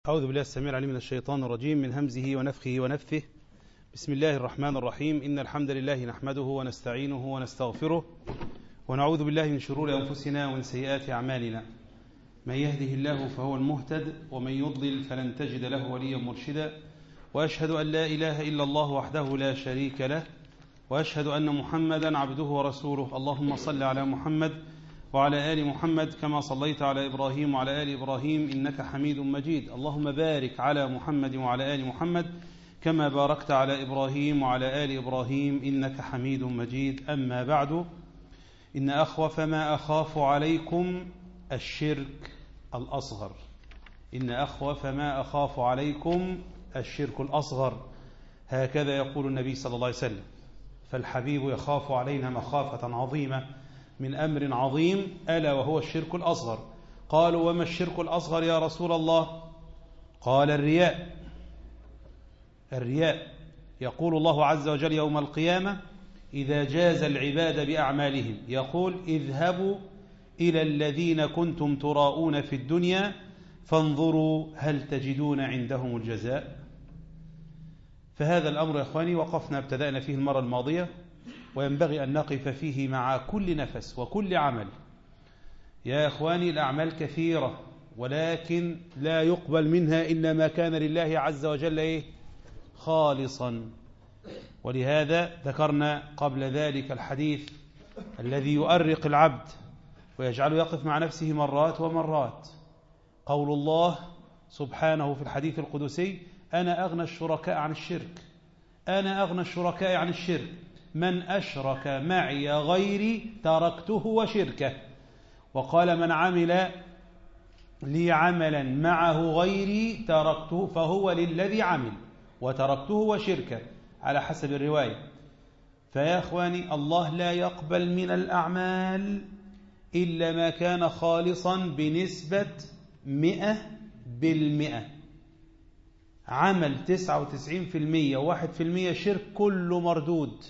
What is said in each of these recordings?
أعوذ بالله السميع العليم من الشيطان الرجيم من همزه ونفخه ونفثه بسم الله الرحمن الرحيم إن الحمد لله نحمده ونستعينه ونستغفره ونعوذ بالله من شرور أنفسنا ومن سيئات أعمالنا من يهده الله فهو المهتد ومن يضلل فلن تجد له وليا مرشدا وأشهد أن لا إله إلا الله وحده لا شريك له وأشهد أن محمدا عبده ورسوله اللهم صل على محمد وعلى آل محمد كما صليت على إبراهيم وعلى آل إبراهيم إنك حميد مجيد اللهم بارك على محمد وعلى آل محمد كما باركت على إبراهيم وعلى آل إبراهيم إنك حميد مجيد أما بعد إن أخوف ما أخاف عليكم الشرك الأصغر إن أخوف ما أخاف عليكم الشرك الأصغر هكذا يقول النبي صلى الله عليه وسلم فالحبيب يخاف علينا مخافة عظيمة من أمر عظيم ألا وهو الشرك الأصغر قالوا وما الشرك الأصغر يا رسول الله قال الرياء الرياء يقول الله عز وجل يوم القيامة إذا جاز العباد بأعمالهم يقول اذهبوا إلى الذين كنتم تراءون في الدنيا فانظروا هل تجدون عندهم الجزاء فهذا الأمر يا أخواني وقفنا ابتدأنا فيه المرة الماضية وينبغي أن نقف فيه مع كل نفس وكل عمل يا أخواني الأعمال كثيرة ولكن لا يقبل منها إلا ما كان لله عز وجل إيه؟ خالصا ولهذا ذكرنا قبل ذلك الحديث الذي يؤرق العبد ويجعله يقف مع نفسه مرات ومرات قول الله سبحانه في الحديث القدسي أنا أغنى الشركاء عن الشرك أنا أغنى الشركاء عن الشرك من أشرك معي غيري تركته وشركه وقال من عمل لي عملا معه غيري تركته فهو للذي عمل وتركته وشركه على حسب الرواية فيا أخواني الله لا يقبل من الأعمال إلا ما كان خالصا بنسبة مئة بالمئة عمل تسعة وتسعين في المية واحد في المية شرك كله مردود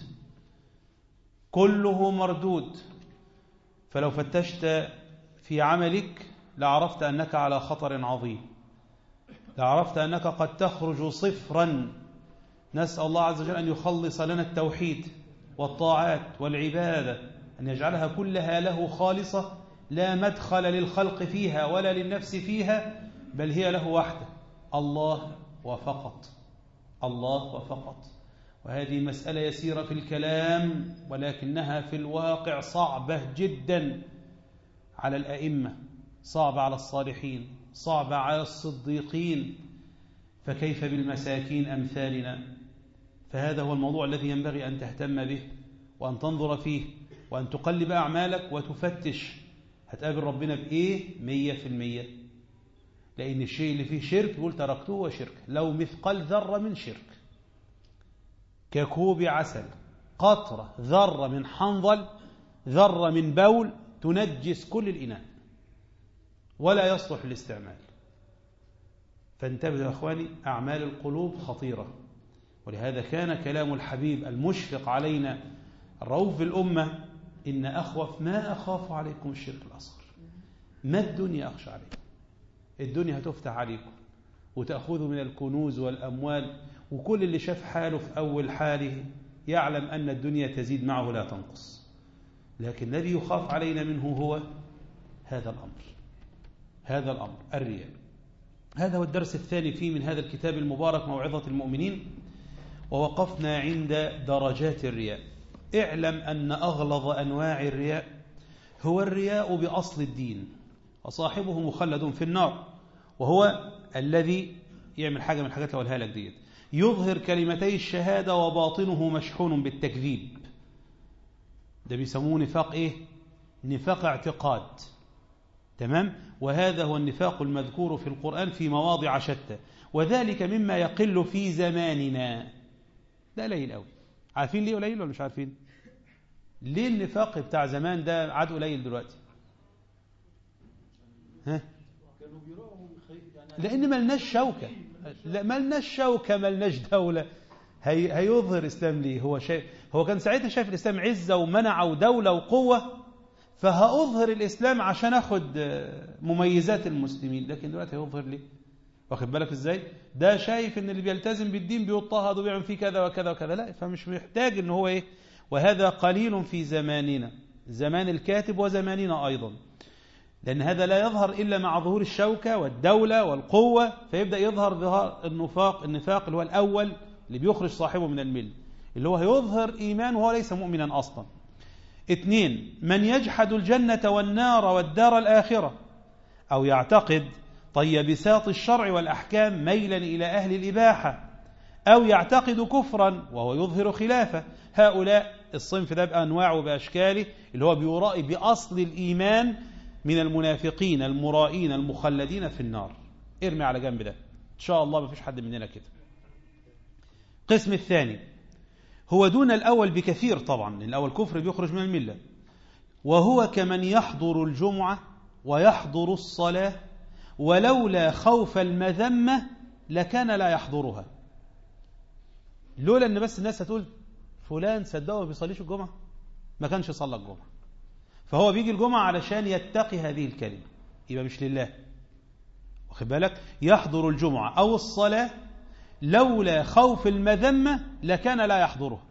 كله مردود فلو فتشت في عملك لعرفت أنك على خطر عظيم لعرفت أنك قد تخرج صفرا نسأل الله عز وجل أن يخلص لنا التوحيد والطاعات والعبادة أن يجعلها كلها له خالصة لا مدخل للخلق فيها ولا للنفس فيها بل هي له وحده الله وفقط الله وفقط وهذه مسألة يسيرة في الكلام ولكنها في الواقع صعبة جدا على الأئمة صعبة على الصالحين صعبة على الصديقين فكيف بالمساكين أمثالنا فهذا هو الموضوع الذي ينبغي أن تهتم به وأن تنظر فيه وأن تقلب أعمالك وتفتش هتقابل ربنا بإيه مية في المية لأن الشيء اللي فيه شرك يقول تركته وشرك لو مثقال ذرة من شرك ككوب عسل قطرة ذرة من حنظل ذرة من بول تنجس كل الإناء ولا يصلح للاستعمال فانتبهوا يا أخواني أعمال القلوب خطيرة ولهذا كان كلام الحبيب المشفق علينا الرؤوف بالأمة إن أخوف ما أخاف عليكم الشرك الأصغر ما الدنيا أخشى عليكم الدنيا هتفتح عليكم وتأخذوا من الكنوز والأموال وكل اللي شاف حاله في أول حاله يعلم أن الدنيا تزيد معه لا تنقص لكن الذي يخاف علينا منه هو هذا الأمر هذا الأمر الرياء هذا هو الدرس الثاني فيه من هذا الكتاب المبارك موعظة المؤمنين ووقفنا عند درجات الرياء اعلم أن أغلظ أنواع الرياء هو الرياء بأصل الدين وصاحبه مخلد في النار وهو الذي يعمل حاجة من الحاجات اللي أقولها لك ديت يظهر كلمتي الشهادة وباطنه مشحون بالتكذيب ده بيسموه نفاق إيه؟ نفاق اعتقاد تمام؟ وهذا هو النفاق المذكور في القرآن في مواضع شتى وذلك مما يقل في زماننا ده قليل قوي عارفين ليه قليل ولا مش عارفين؟ ليه النفاق بتاع زمان ده عاد قليل دلوقتي؟ ها؟ لأن ملناش شوكة لا ملناش شوكة ملناش دولة هي هيظهر إسلام ليه هو شايف هو كان ساعتها شايف الإسلام عزة ومنع ودولة وقوة فهأظهر الإسلام عشان أخد مميزات المسلمين لكن دلوقتي هيظهر ليه واخد بالك ازاي ده شايف ان اللي بيلتزم بالدين بيضطهد وبيعمل فيه كذا وكذا وكذا لا فمش محتاج ان هو ايه وهذا قليل في زماننا زمان الكاتب وزماننا ايضا لان هذا لا يظهر الا مع ظهور الشوكه والدوله والقوه فيبدا يظهر ظهار النفاق النفاق اللي هو الاول اللي بيخرج صاحبه من المل اللي هو هيظهر ايمان وهو ليس مؤمنا اصلا اثنين من يجحد الجنه والنار والدار الاخره او يعتقد طي بساط الشرع والأحكام ميلا إلى أهل الإباحة أو يعتقد كفرا وهو يظهر خلافه هؤلاء الصنف ده بأنواعه وبأشكاله اللي هو بيرائي بأصل الإيمان من المنافقين المرائين المخلدين في النار ارمي على جنب ده إن شاء الله ما فيش حد مننا كده القسم الثاني هو دون الأول بكثير طبعا الأول كفر بيخرج من الملة وهو كمن يحضر الجمعة ويحضر الصلاة ولولا خوف المذمة لكان لا يحضرها لولا ان بس الناس هتقول فلان صدقه ما بيصليش الجمعة ما كانش صلى الجمعة فهو بيجي الجمعة علشان يتقي هذه الكلمة يبقى مش لله واخد بالك يحضر الجمعة أو الصلاة لولا خوف المذمة لكان لا يحضرها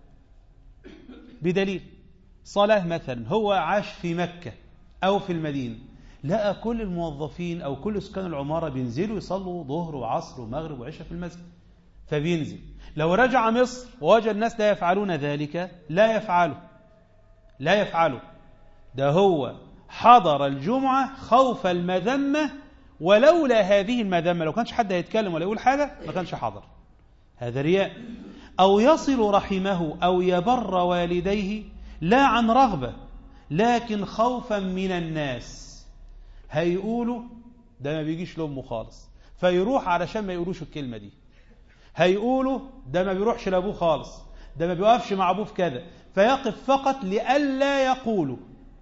بدليل صلاة مثلا هو عاش في مكة أو في المدينة لقى كل الموظفين أو كل سكان العمارة بينزلوا يصلوا ظهر وعصر ومغرب وعشاء في المسجد فبينزل لو رجع مصر ووجد الناس لا يفعلون ذلك لا يفعله لا يفعله ده هو حضر الجمعة خوف المذمة ولولا هذه المذمة لو كانش حد هيتكلم ولا يقول حاجة ما كانش حضر هذا رياء أو يصل رحمه أو يبر والديه لا عن رغبة لكن خوفا من الناس هيقولوا ده ما بيجيش لأمه خالص فيروح علشان ما يقولوش الكلمة دي هيقولوا ده ما بيروحش لأبوه خالص ده ما بيوقفش مع أبوه في كذا فيقف فقط لئلا يقولوا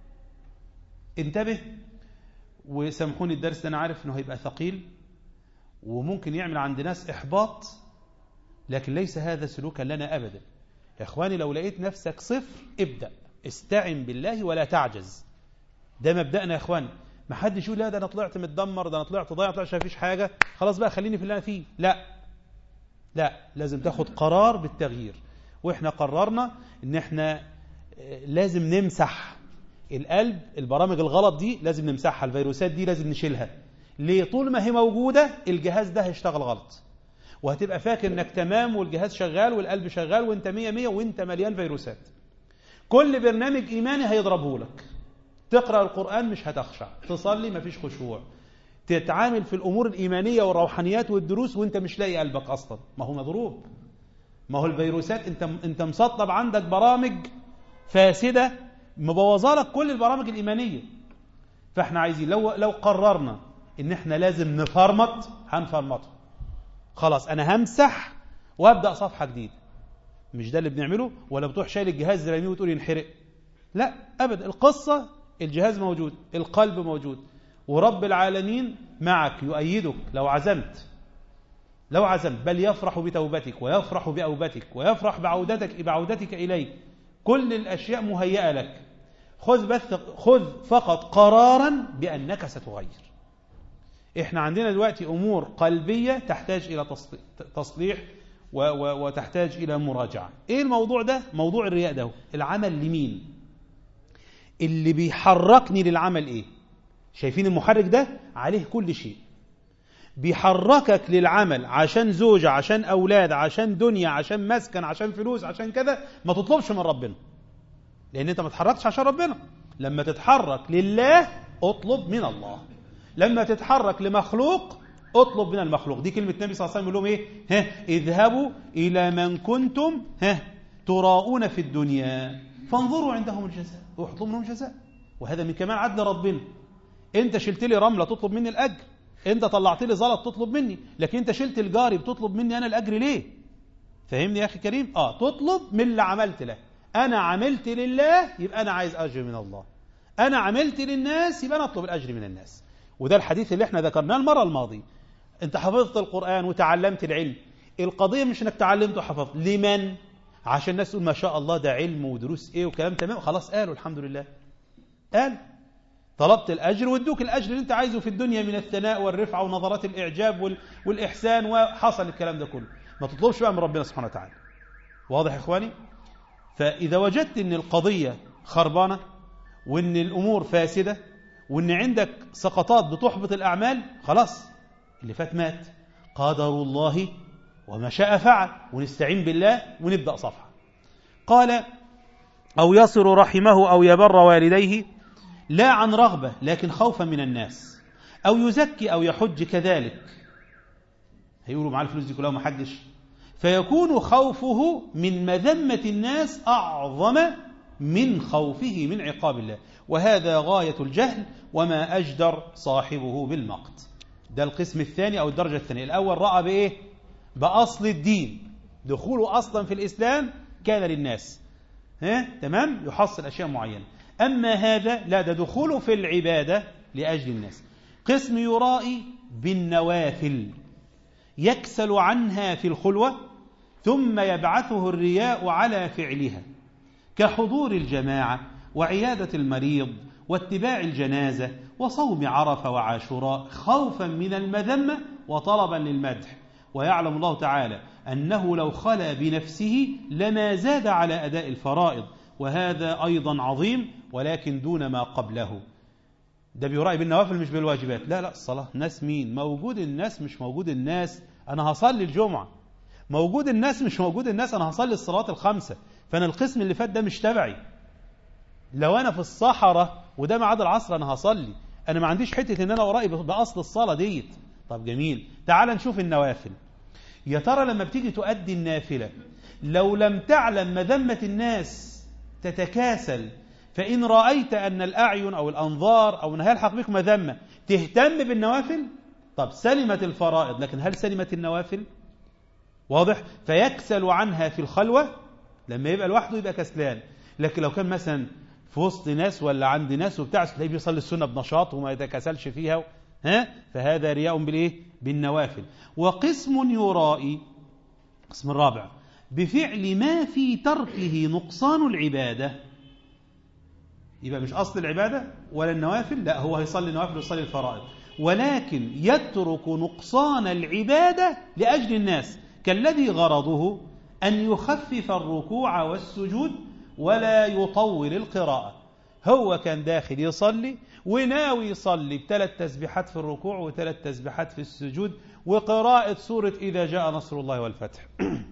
انتبه وسامحوني الدرس ده أنا عارف أنه هيبقى ثقيل وممكن يعمل عند ناس إحباط لكن ليس هذا سلوكا لنا أبدا يا إخواني لو لقيت نفسك صفر ابدأ استعن بالله ولا تعجز ده مبدأنا يا إخواني ما حدش يقول لا ده انا طلعت متدمر ده انا طلعت ضايع طلعت ما فيش حاجه خلاص بقى خليني في اللي انا فيه لا لا لازم تاخد قرار بالتغيير واحنا قررنا ان احنا لازم نمسح القلب البرامج الغلط دي لازم نمسحها الفيروسات دي لازم نشيلها ليه طول ما هي موجوده الجهاز ده هيشتغل غلط وهتبقى فاكر انك تمام والجهاز شغال والقلب شغال وانت مية مية وانت مليان فيروسات كل برنامج ايماني هيضربه لك تقرأ القرآن مش هتخشع تصلي مفيش خشوع تتعامل في الأمور الإيمانية والروحانيات والدروس وانت مش لاقي قلبك أصلا ما هو مضروب ما هو الفيروسات انت انت مسطب عندك برامج فاسدة مبوظه لك كل البرامج الإيمانية فاحنا عايزين لو لو قررنا ان احنا لازم نفرمط هنفرمطه خلاص انا همسح وابدا صفحه جديده مش ده اللي بنعمله ولا بتروح شايل الجهاز راميه وتقول ينحرق لا ابدا القصه الجهاز موجود القلب موجود ورب العالمين معك يؤيدك لو عزمت لو عزمت بل يفرح بتوبتك ويفرح بأوبتك ويفرح بعودتك بعودتك إليه كل الأشياء مهيئة لك خذ بث خذ فقط قرارا بأنك ستغير احنا عندنا دلوقتي أمور قلبية تحتاج إلى تصليح وتحتاج إلى مراجعة إيه الموضوع ده؟ موضوع الرياء ده العمل لمين؟ اللي بيحركني للعمل ايه شايفين المحرك ده عليه كل شيء بيحركك للعمل عشان زوجة عشان أولاد عشان دنيا عشان مسكن عشان فلوس عشان كذا ما تطلبش من ربنا لأن أنت ما تحركتش عشان ربنا لما تتحرك لله اطلب من الله لما تتحرك لمخلوق اطلب من المخلوق دي كلمة النبي صلى الله عليه وسلم يقول لهم ايه ها اذهبوا إلى من كنتم ها تراؤون في الدنيا فانظروا عندهم الجزاء واطلب منهم جزاء وهذا من كمال عدل ربنا انت شلت لي رمله تطلب مني الاجر انت طلعت لي زلط تطلب مني لكن انت شلت الجاري بتطلب مني انا الاجر ليه فهمني يا اخي كريم اه تطلب من اللي عملت له انا عملت لله يبقى انا عايز اجر من الله انا عملت للناس يبقى انا اطلب الاجر من الناس وده الحديث اللي احنا ذكرناه المره الماضيه انت حفظت القران وتعلمت العلم القضيه مش انك تعلمت وحفظت لمن عشان الناس تقول ما شاء الله ده علم ودروس ايه وكلام تمام خلاص قالوا الحمد لله قال طلبت الأجر وادوك الأجر اللي أنت عايزه في الدنيا من الثناء والرفعة ونظرات الإعجاب والإحسان وحصل الكلام ده كله ما تطلبش بقى من ربنا سبحانه وتعالى واضح يا إخواني فإذا وجدت أن القضية خربانة وأن الأمور فاسدة وأن عندك سقطات بتحبط الأعمال خلاص اللي فات مات قدر الله وما شاء فعل ونستعين بالله ونبدأ صفحة قال أو يصر رحمه أو يبر والديه لا عن رغبة لكن خوفا من الناس أو يزكي أو يحج كذلك هيقولوا معاه الفلوس دي كلها وما حدش فيكون خوفه من مذمة الناس أعظم من خوفه من عقاب الله وهذا غاية الجهل وما أجدر صاحبه بالمقت ده القسم الثاني أو الدرجة الثانية الأول رأى بإيه بأصل الدين دخوله أصلا في الإسلام كان للناس ها تمام يحصل أشياء معينة أما هذا لا ده دخوله في العبادة لأجل الناس قسم يرائي بالنوافل يكسل عنها في الخلوة ثم يبعثه الرياء على فعلها كحضور الجماعة وعيادة المريض واتباع الجنازة وصوم عرفة وعاشوراء خوفا من المذمة وطلبا للمدح ويعلم الله تعالى أنه لو خلا بنفسه لما زاد على أداء الفرائض وهذا أيضا عظيم ولكن دون ما قبله ده بيرأي بالنوافل مش بالواجبات لا لا الصلاة ناس مين موجود الناس مش موجود الناس أنا هصلي الجمعة موجود الناس مش موجود الناس أنا هصلي الصلاة الخمسة فأنا القسم اللي فات ده مش تبعي لو أنا في الصحراء وده ميعاد العصر أنا هصلي أنا ما عنديش حتة إن أنا ورائي بأصل الصلاة ديت طب جميل تعال نشوف النوافل يا ترى لما بتيجي تؤدي النافلة لو لم تعلم مذمة الناس تتكاسل فإن رأيت أن الأعين أو الأنظار أو أن هيلحق بك مذمة تهتم بالنوافل طب سلمت الفرائض لكن هل سلمت النوافل واضح فيكسل عنها في الخلوة لما يبقى لوحده يبقى كسلان لكن لو كان مثلا في وسط ناس ولا عند ناس وبتاع تلاقيه بيصلي السنة بنشاط وما يتكاسلش فيها ها فهذا رياء بالايه بالنوافل وقسم يرائي القسم الرابع بفعل ما في تركه نقصان العبادة يبقى مش أصل العبادة ولا النوافل لا هو هيصلي النوافل ويصلي الفرائض ولكن يترك نقصان العبادة لأجل الناس كالذي غرضه أن يخفف الركوع والسجود ولا يطول القراءة هو كان داخل يصلي وناوي يصلي بثلاث تسبيحات في الركوع وثلاث تسبيحات في السجود وقراءة سورة إذا جاء نصر الله والفتح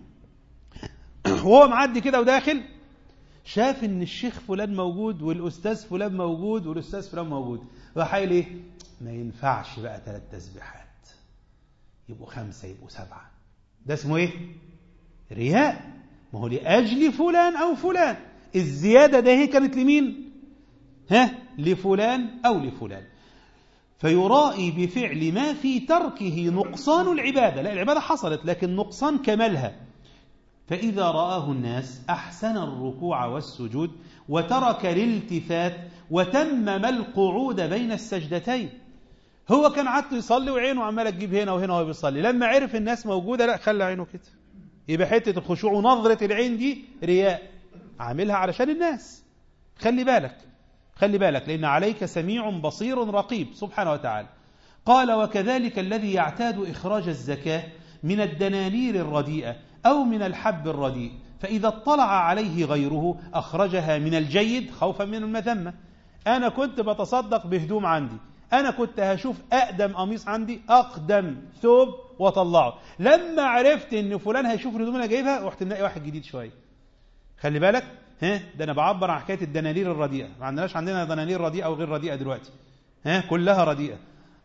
وهو معدي كده وداخل شاف ان الشيخ فلان موجود والاستاذ فلان موجود والاستاذ فلان موجود راح قايل ايه ما ينفعش بقى ثلاث تسبيحات يبقوا خمسه يبقوا سبعه ده اسمه ايه رياء ما هو لاجل فلان او فلان الزياده ده هي كانت لمين ها لفلان او لفلان فيرائي بفعل ما في تركه نقصان العباده لا العباده حصلت لكن نقصان كمالها فإذا رآه الناس أحسن الركوع والسجود وترك الالتفات وتمم القعود بين السجدتين هو كان عادته يصلي وعينه عماله تجيب هنا وهنا وهو بيصلي لما عرف الناس موجوده لا خلى عينه كده يبقى حته الخشوع ونظره العين دي رياء عاملها علشان الناس خلي بالك خلي بالك لان عليك سميع بصير رقيب سبحانه وتعالى قال وكذلك الذي يعتاد اخراج الزكاه من الدنانير الرديئه أو من الحب الرديء فإذا اطلع عليه غيره أخرجها من الجيد خوفا من المذمة أنا كنت بتصدق بهدوم عندي أنا كنت هشوف أقدم قميص عندي أقدم ثوب وطلعه لما عرفت إن فلان هيشوف الهدوم اللي جايبها رحت منقي واحد جديد شوية خلي بالك ها ده أنا بعبر عن حكاية الدنانير الرديئة ما عندناش عندنا دنانير رديئة أو غير رديئة دلوقتي ها كلها رديئة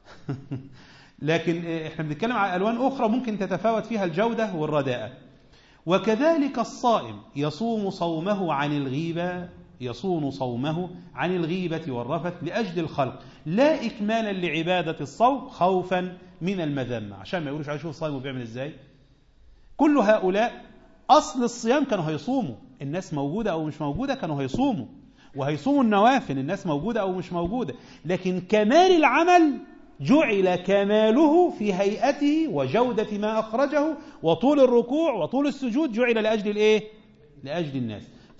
لكن احنا بنتكلم على ألوان أخرى ممكن تتفاوت فيها الجودة والرداءة وكذلك الصائم يصوم صومه عن الغيبة يصوم صومه عن الغيبة والرفث لأجل الخلق لا إكمالا لعبادة الصوم خوفا من المذمة عشان ما يقولوش عليه شوف صايم وبيعمل إزاي كل هؤلاء أصل الصيام كانوا هيصوموا الناس موجودة أو مش موجودة كانوا هيصوموا وهيصوموا النوافل الناس موجودة أو مش موجودة لكن كمال العمل جعل كماله في هيئته وجودة ما أخرجه وطول الركوع وطول السجود جعل لأجل الإيه؟ لأجل الناس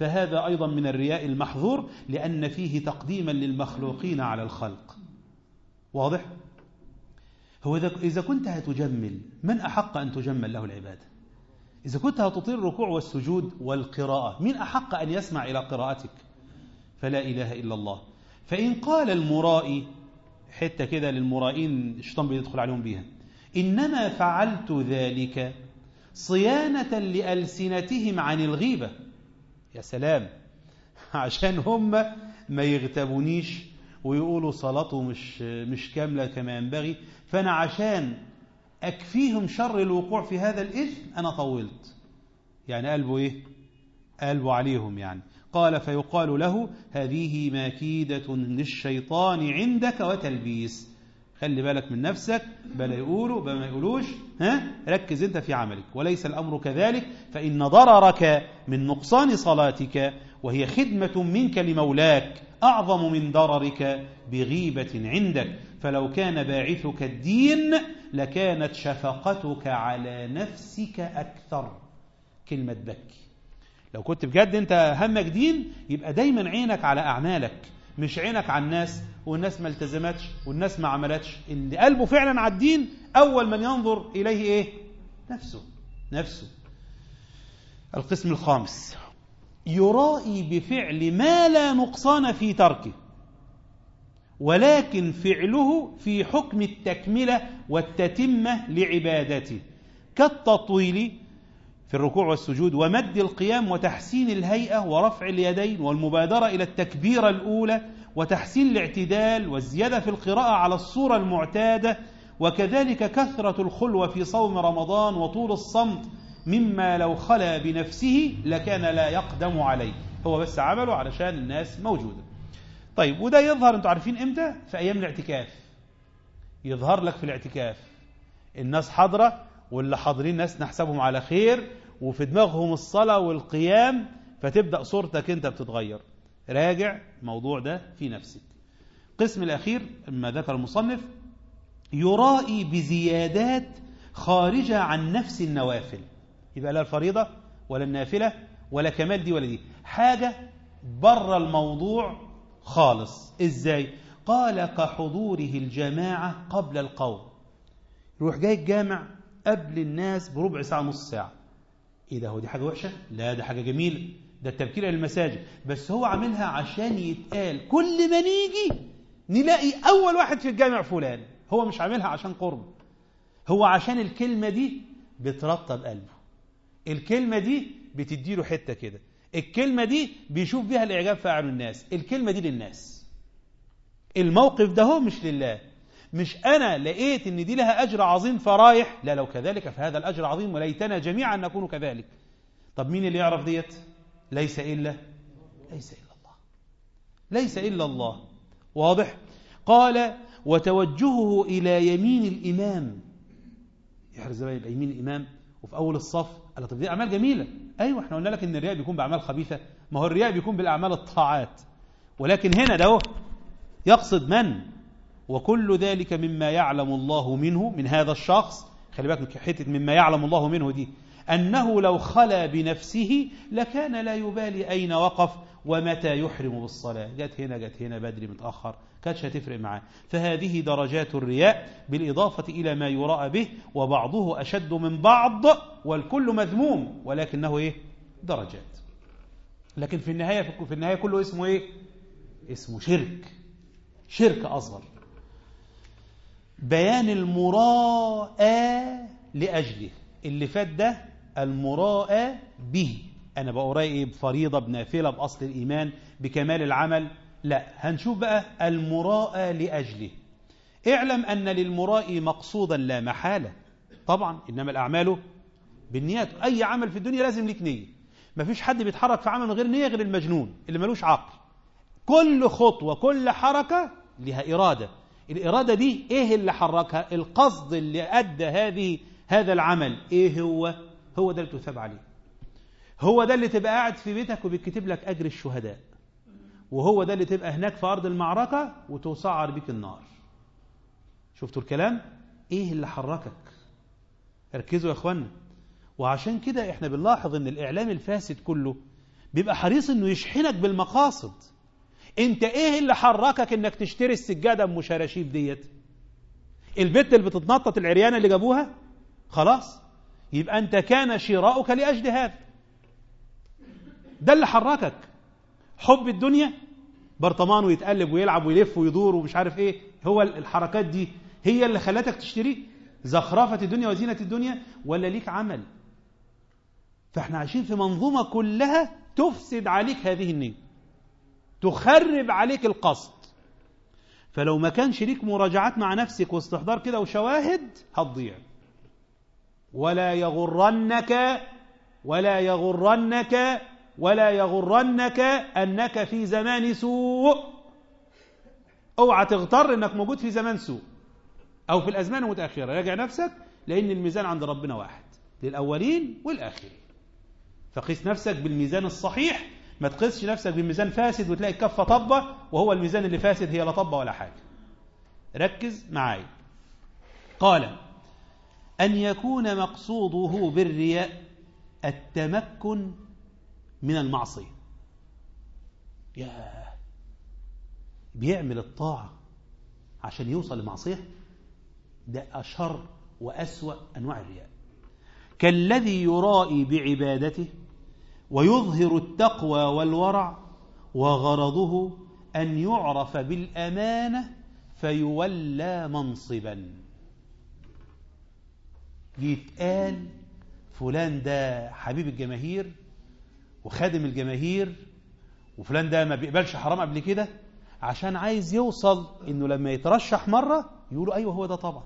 فهذا أيضا من الرياء المحظور لأن فيه تقديما للمخلوقين على الخلق واضح؟ هو إذا كنت هتجمل من أحق أن تجمل له العبادة إذا كنت هتطير الركوع والسجود والقراءة من أحق أن يسمع إلى قراءتك فلا إله إلا الله فإن قال المرائي حتة كده للمرائين الشيطان بيدخل عليهم بيها إنما فعلت ذلك صيانة لألسنتهم عن الغيبة يا سلام عشان هم ما يغتابونيش ويقولوا صلاته مش مش كاملة كما ينبغي فأنا عشان أكفيهم شر الوقوع في هذا الإثم أنا طولت يعني قلبه إيه قلبه عليهم يعني قال فيقال له هذه مكيدة للشيطان عندك وتلبيس خلي بالك من نفسك بلا يقولوا بلا ما يقولوش ها ركز انت في عملك وليس الأمر كذلك فإن ضررك من نقصان صلاتك وهي خدمة منك لمولاك أعظم من ضررك بغيبة عندك فلو كان باعثك الدين لكانت شفقتك على نفسك أكثر كلمة بكي لو كنت بجد انت همك دين يبقى دايما عينك على أعمالك مش عينك على الناس والناس ما التزمتش والناس ما عملتش اللي قلبه فعلا على الدين أول من ينظر إليه إيه نفسه نفسه القسم الخامس يرائي بفعل ما لا نقصان في تركه ولكن فعله في حكم التكملة والتتمة لعبادته كالتطويل في الركوع والسجود ومد القيام وتحسين الهيئة ورفع اليدين والمبادرة إلى التكبيرة الأولى وتحسين الاعتدال والزيادة في القراءة على الصورة المعتادة وكذلك كثرة الخلوة في صوم رمضان وطول الصمت مما لو خلا بنفسه لكان لا يقدم عليه هو بس عمله علشان الناس موجودة طيب وده يظهر انتوا عارفين امتى في ايام الاعتكاف يظهر لك في الاعتكاف الناس حاضرة واللي حاضرين ناس نحسبهم على خير وفي دماغهم الصلاة والقيام فتبدأ صورتك انت بتتغير راجع الموضوع ده في نفسك القسم الأخير ما ذكر المصنف يرائي بزيادات خارجة عن نفس النوافل يبقى لا الفريضة ولا النافلة ولا كمال دي ولا دي حاجة بره الموضوع خالص ازاي قال كحضوره الجماعة قبل القوم يروح جاي الجامع قبل الناس بربع ساعة نص ساعة ايه ده هو دي حاجة وحشة لا ده حاجة جميلة ده التبكير الى المساجد بس هو عاملها عشان يتقال كل ما نيجي نلاقي اول واحد في الجامع فلان هو مش عاملها عشان قرب هو عشان الكلمة دي بترطب قلبه الكلمة دي بتديله حتة كده الكلمة دي بيشوف بيها الإعجاب في أعين الناس الكلمة دي للناس الموقف ده هو مش لله مش أنا لقيت إن دي لها أجر عظيم فرايح لا لو كذلك فهذا الأجر عظيم وليتنا جميعا نكون كذلك طب مين اللي يعرف ديت ليس إلا ليس إلا الله ليس إلا الله واضح قال وتوجهه إلى يمين الإمام يحرز زمان يبقى يمين الإمام وفي أول الصف قال طب دي أعمال جميلة أيوة احنا قلنا لك إن الرياء بيكون بأعمال خبيثة ما هو الرياء بيكون بالأعمال الطاعات ولكن هنا ده يقصد من وكل ذلك مما يعلم الله منه من هذا الشخص خلي بالك من حتة مما يعلم الله منه دي أنه لو خلا بنفسه لكان لا يبالي أين وقف ومتى يحرم بالصلاة جت هنا جت هنا بدري متأخر كانتش هتفرق معاه فهذه درجات الرياء بالإضافة إلى ما يراء به وبعضه أشد من بعض والكل مذموم ولكنه إيه درجات لكن في النهاية في النهاية كله اسمه إيه اسمه شرك شرك أصغر بيان المراءة لأجله اللي فات ده المراءة به أنا بقى إيه بفريضة بنافلة بأصل الإيمان بكمال العمل لا هنشوف بقى المراءة لأجله اعلم أن للمراء مقصودا لا محالة طبعا إنما الأعمال بالنيات أي عمل في الدنيا لازم لك نية مفيش حد بيتحرك في عمل من غير نية غير المجنون اللي ملوش عقل كل خطوة كل حركة لها إرادة الإرادة دي إيه اللي حركها القصد اللي أدى هذه هذا العمل إيه هو هو ده اللي تثاب عليه هو ده اللي تبقى قاعد في بيتك وبيكتب لك أجر الشهداء وهو ده اللي تبقى هناك في أرض المعركة وتسعر بك النار شفتوا الكلام إيه اللي حركك ركزوا يا أخوانا وعشان كده إحنا بنلاحظ إن الإعلام الفاسد كله بيبقى حريص انه يشحنك بالمقاصد انت ايه اللي حركك انك تشتري السجادة ام شراشيب ديت البت اللي بتتنطط العريانة اللي جابوها خلاص يبقى انت كان شراؤك لأجل هذا ده اللي حركك حب الدنيا برطمان ويتقلب ويلعب ويلف ويدور ومش عارف ايه هو الحركات دي هي اللي خلتك تشتريه زخرفة الدنيا وزينة الدنيا ولا ليك عمل فاحنا عايشين في منظومة كلها تفسد عليك هذه النية تخرب عليك القصد فلو ما كانش ليك مراجعات مع نفسك واستحضار كده وشواهد هتضيع ولا يغرنك ولا يغرنك ولا يغرنك أنك في زمان سوء اوعى تغتر انك موجود في زمان سوء او في الازمان المتاخره راجع نفسك لان الميزان عند ربنا واحد للاولين والاخرين فقيس نفسك بالميزان الصحيح ما تقيسش نفسك بميزان فاسد وتلاقي الكفه طبه وهو الميزان اللي فاسد هي لا طبه ولا حاجه ركز معايا قال ان يكون مقصوده بالرياء التمكن من المعصيه ياه بيعمل الطاعة عشان يوصل لمعصية ده أشر وأسوأ أنواع الرياء كالذي يرائي بعبادته ويظهر التقوى والورع وغرضه أن يعرف بالأمانة فيولى منصبا يتقال فلان ده حبيب الجماهير وخادم الجماهير وفلان ده ما بيقبلش حرام قبل كده عشان عايز يوصل انه لما يترشح مرة يقولوا ايوه هو ده طبعا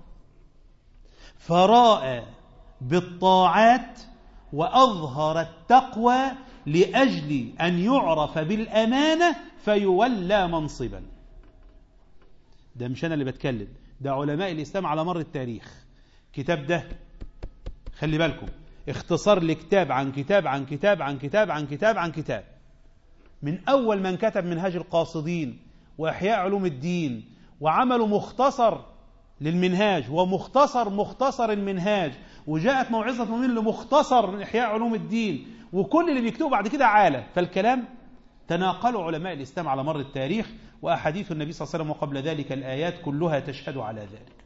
فراء بالطاعات واظهر التقوى لاجل ان يعرف بالامانه فيولى منصبا ده مش انا اللي بتكلم ده علماء الاسلام على مر التاريخ كتاب ده خلي بالكم اختصار لكتاب عن كتاب عن كتاب عن كتاب عن كتاب عن كتاب من اول من كتب منهاج القاصدين وإحياء علوم الدين وعملوا مختصر للمنهاج ومختصر مختصر المنهاج وجاءت موعظة مؤمن لمختصر إحياء علوم الدين وكل اللي بيكتبوا بعد كده عالة فالكلام تناقلوا علماء الإسلام على مر التاريخ وأحاديث النبي صلى الله عليه وسلم وقبل ذلك الآيات كلها تشهد على ذلك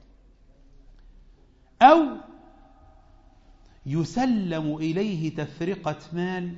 أو يسلم إليه تفرقة مال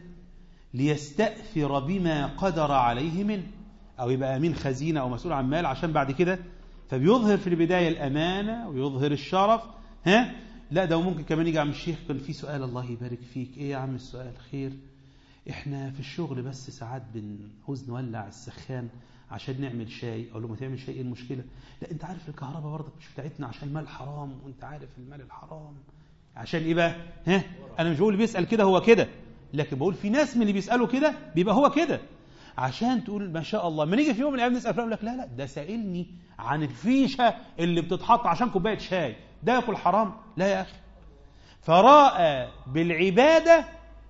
ليستأثر بما قدر عليه منه أو يبقى أمين خزينة أو مسؤول عن مال عشان بعد كده فبيظهر في البداية الأمانة ويظهر الشرف ها لا ده ممكن كمان يجي عم الشيخ كان في سؤال الله يبارك فيك ايه يا عم السؤال خير احنا في الشغل بس ساعات بنعوز نولع السخان عشان نعمل شاي اقول له ما تعمل شاي ايه المشكله لا انت عارف الكهرباء برضك مش بتاعتنا عشان المال حرام وانت عارف المال الحرام عشان ايه بقى ها انا مش بقول بيسال كده هو كده لكن بقول في ناس من اللي بيسالوا كده بيبقى هو كده عشان تقول ما شاء الله ما نيجي في يوم من الايام نسال فلان لك لا لا ده سائلني عن الفيشه اللي بتتحط عشان كوبايه شاي ده ياكل حرام لا يا اخي فراى بالعباده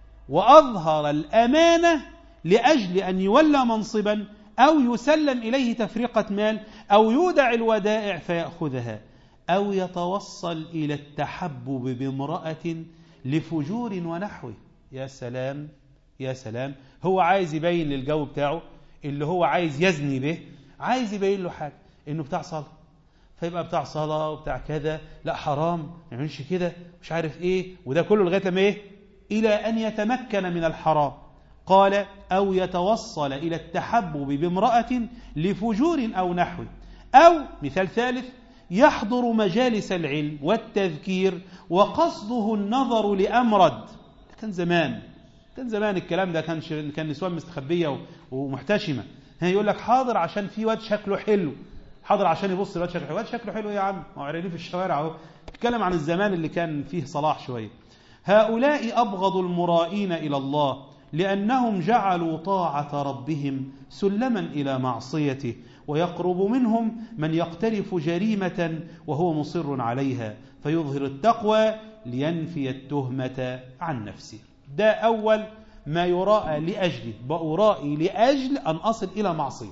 واظهر الامانه لاجل ان يولى منصبا او يسلم اليه تفرقه مال او يودع الودائع فياخذها او يتوصل الى التحبب بامراه لفجور ونحوه يا سلام يا سلام هو عايز يبين للجو بتاعه اللي هو عايز يزني به عايز يبين له حاجة انه بتاع صلاة فيبقى بتاع صلاة وبتاع كذا لا حرام ما يعملش كده مش عارف ايه وده كله لغاية لما ايه الى ان يتمكن من الحرام قال او يتوصل الى التحبب بامرأة لفجور او نحوه او مثال ثالث يحضر مجالس العلم والتذكير وقصده النظر لأمرد كان زمان كان زمان الكلام ده كان كان نسوان مستخبيه ومحتشمه هي يقول لك حاضر عشان في واد شكله حلو حاضر عشان يبص الواد شكله حلو واد شكله حلو يا عم ما عريانين في الشوارع اهو اتكلم عن الزمان اللي كان فيه صلاح شويه هؤلاء ابغض المرائين الى الله لانهم جعلوا طاعه ربهم سلما الى معصيته ويقرب منهم من يقترف جريمه وهو مصر عليها فيظهر التقوى لينفي التهمه عن نفسه ده أول ما يراءى لأجله بأرائي لأجل أن أصل إلى معصية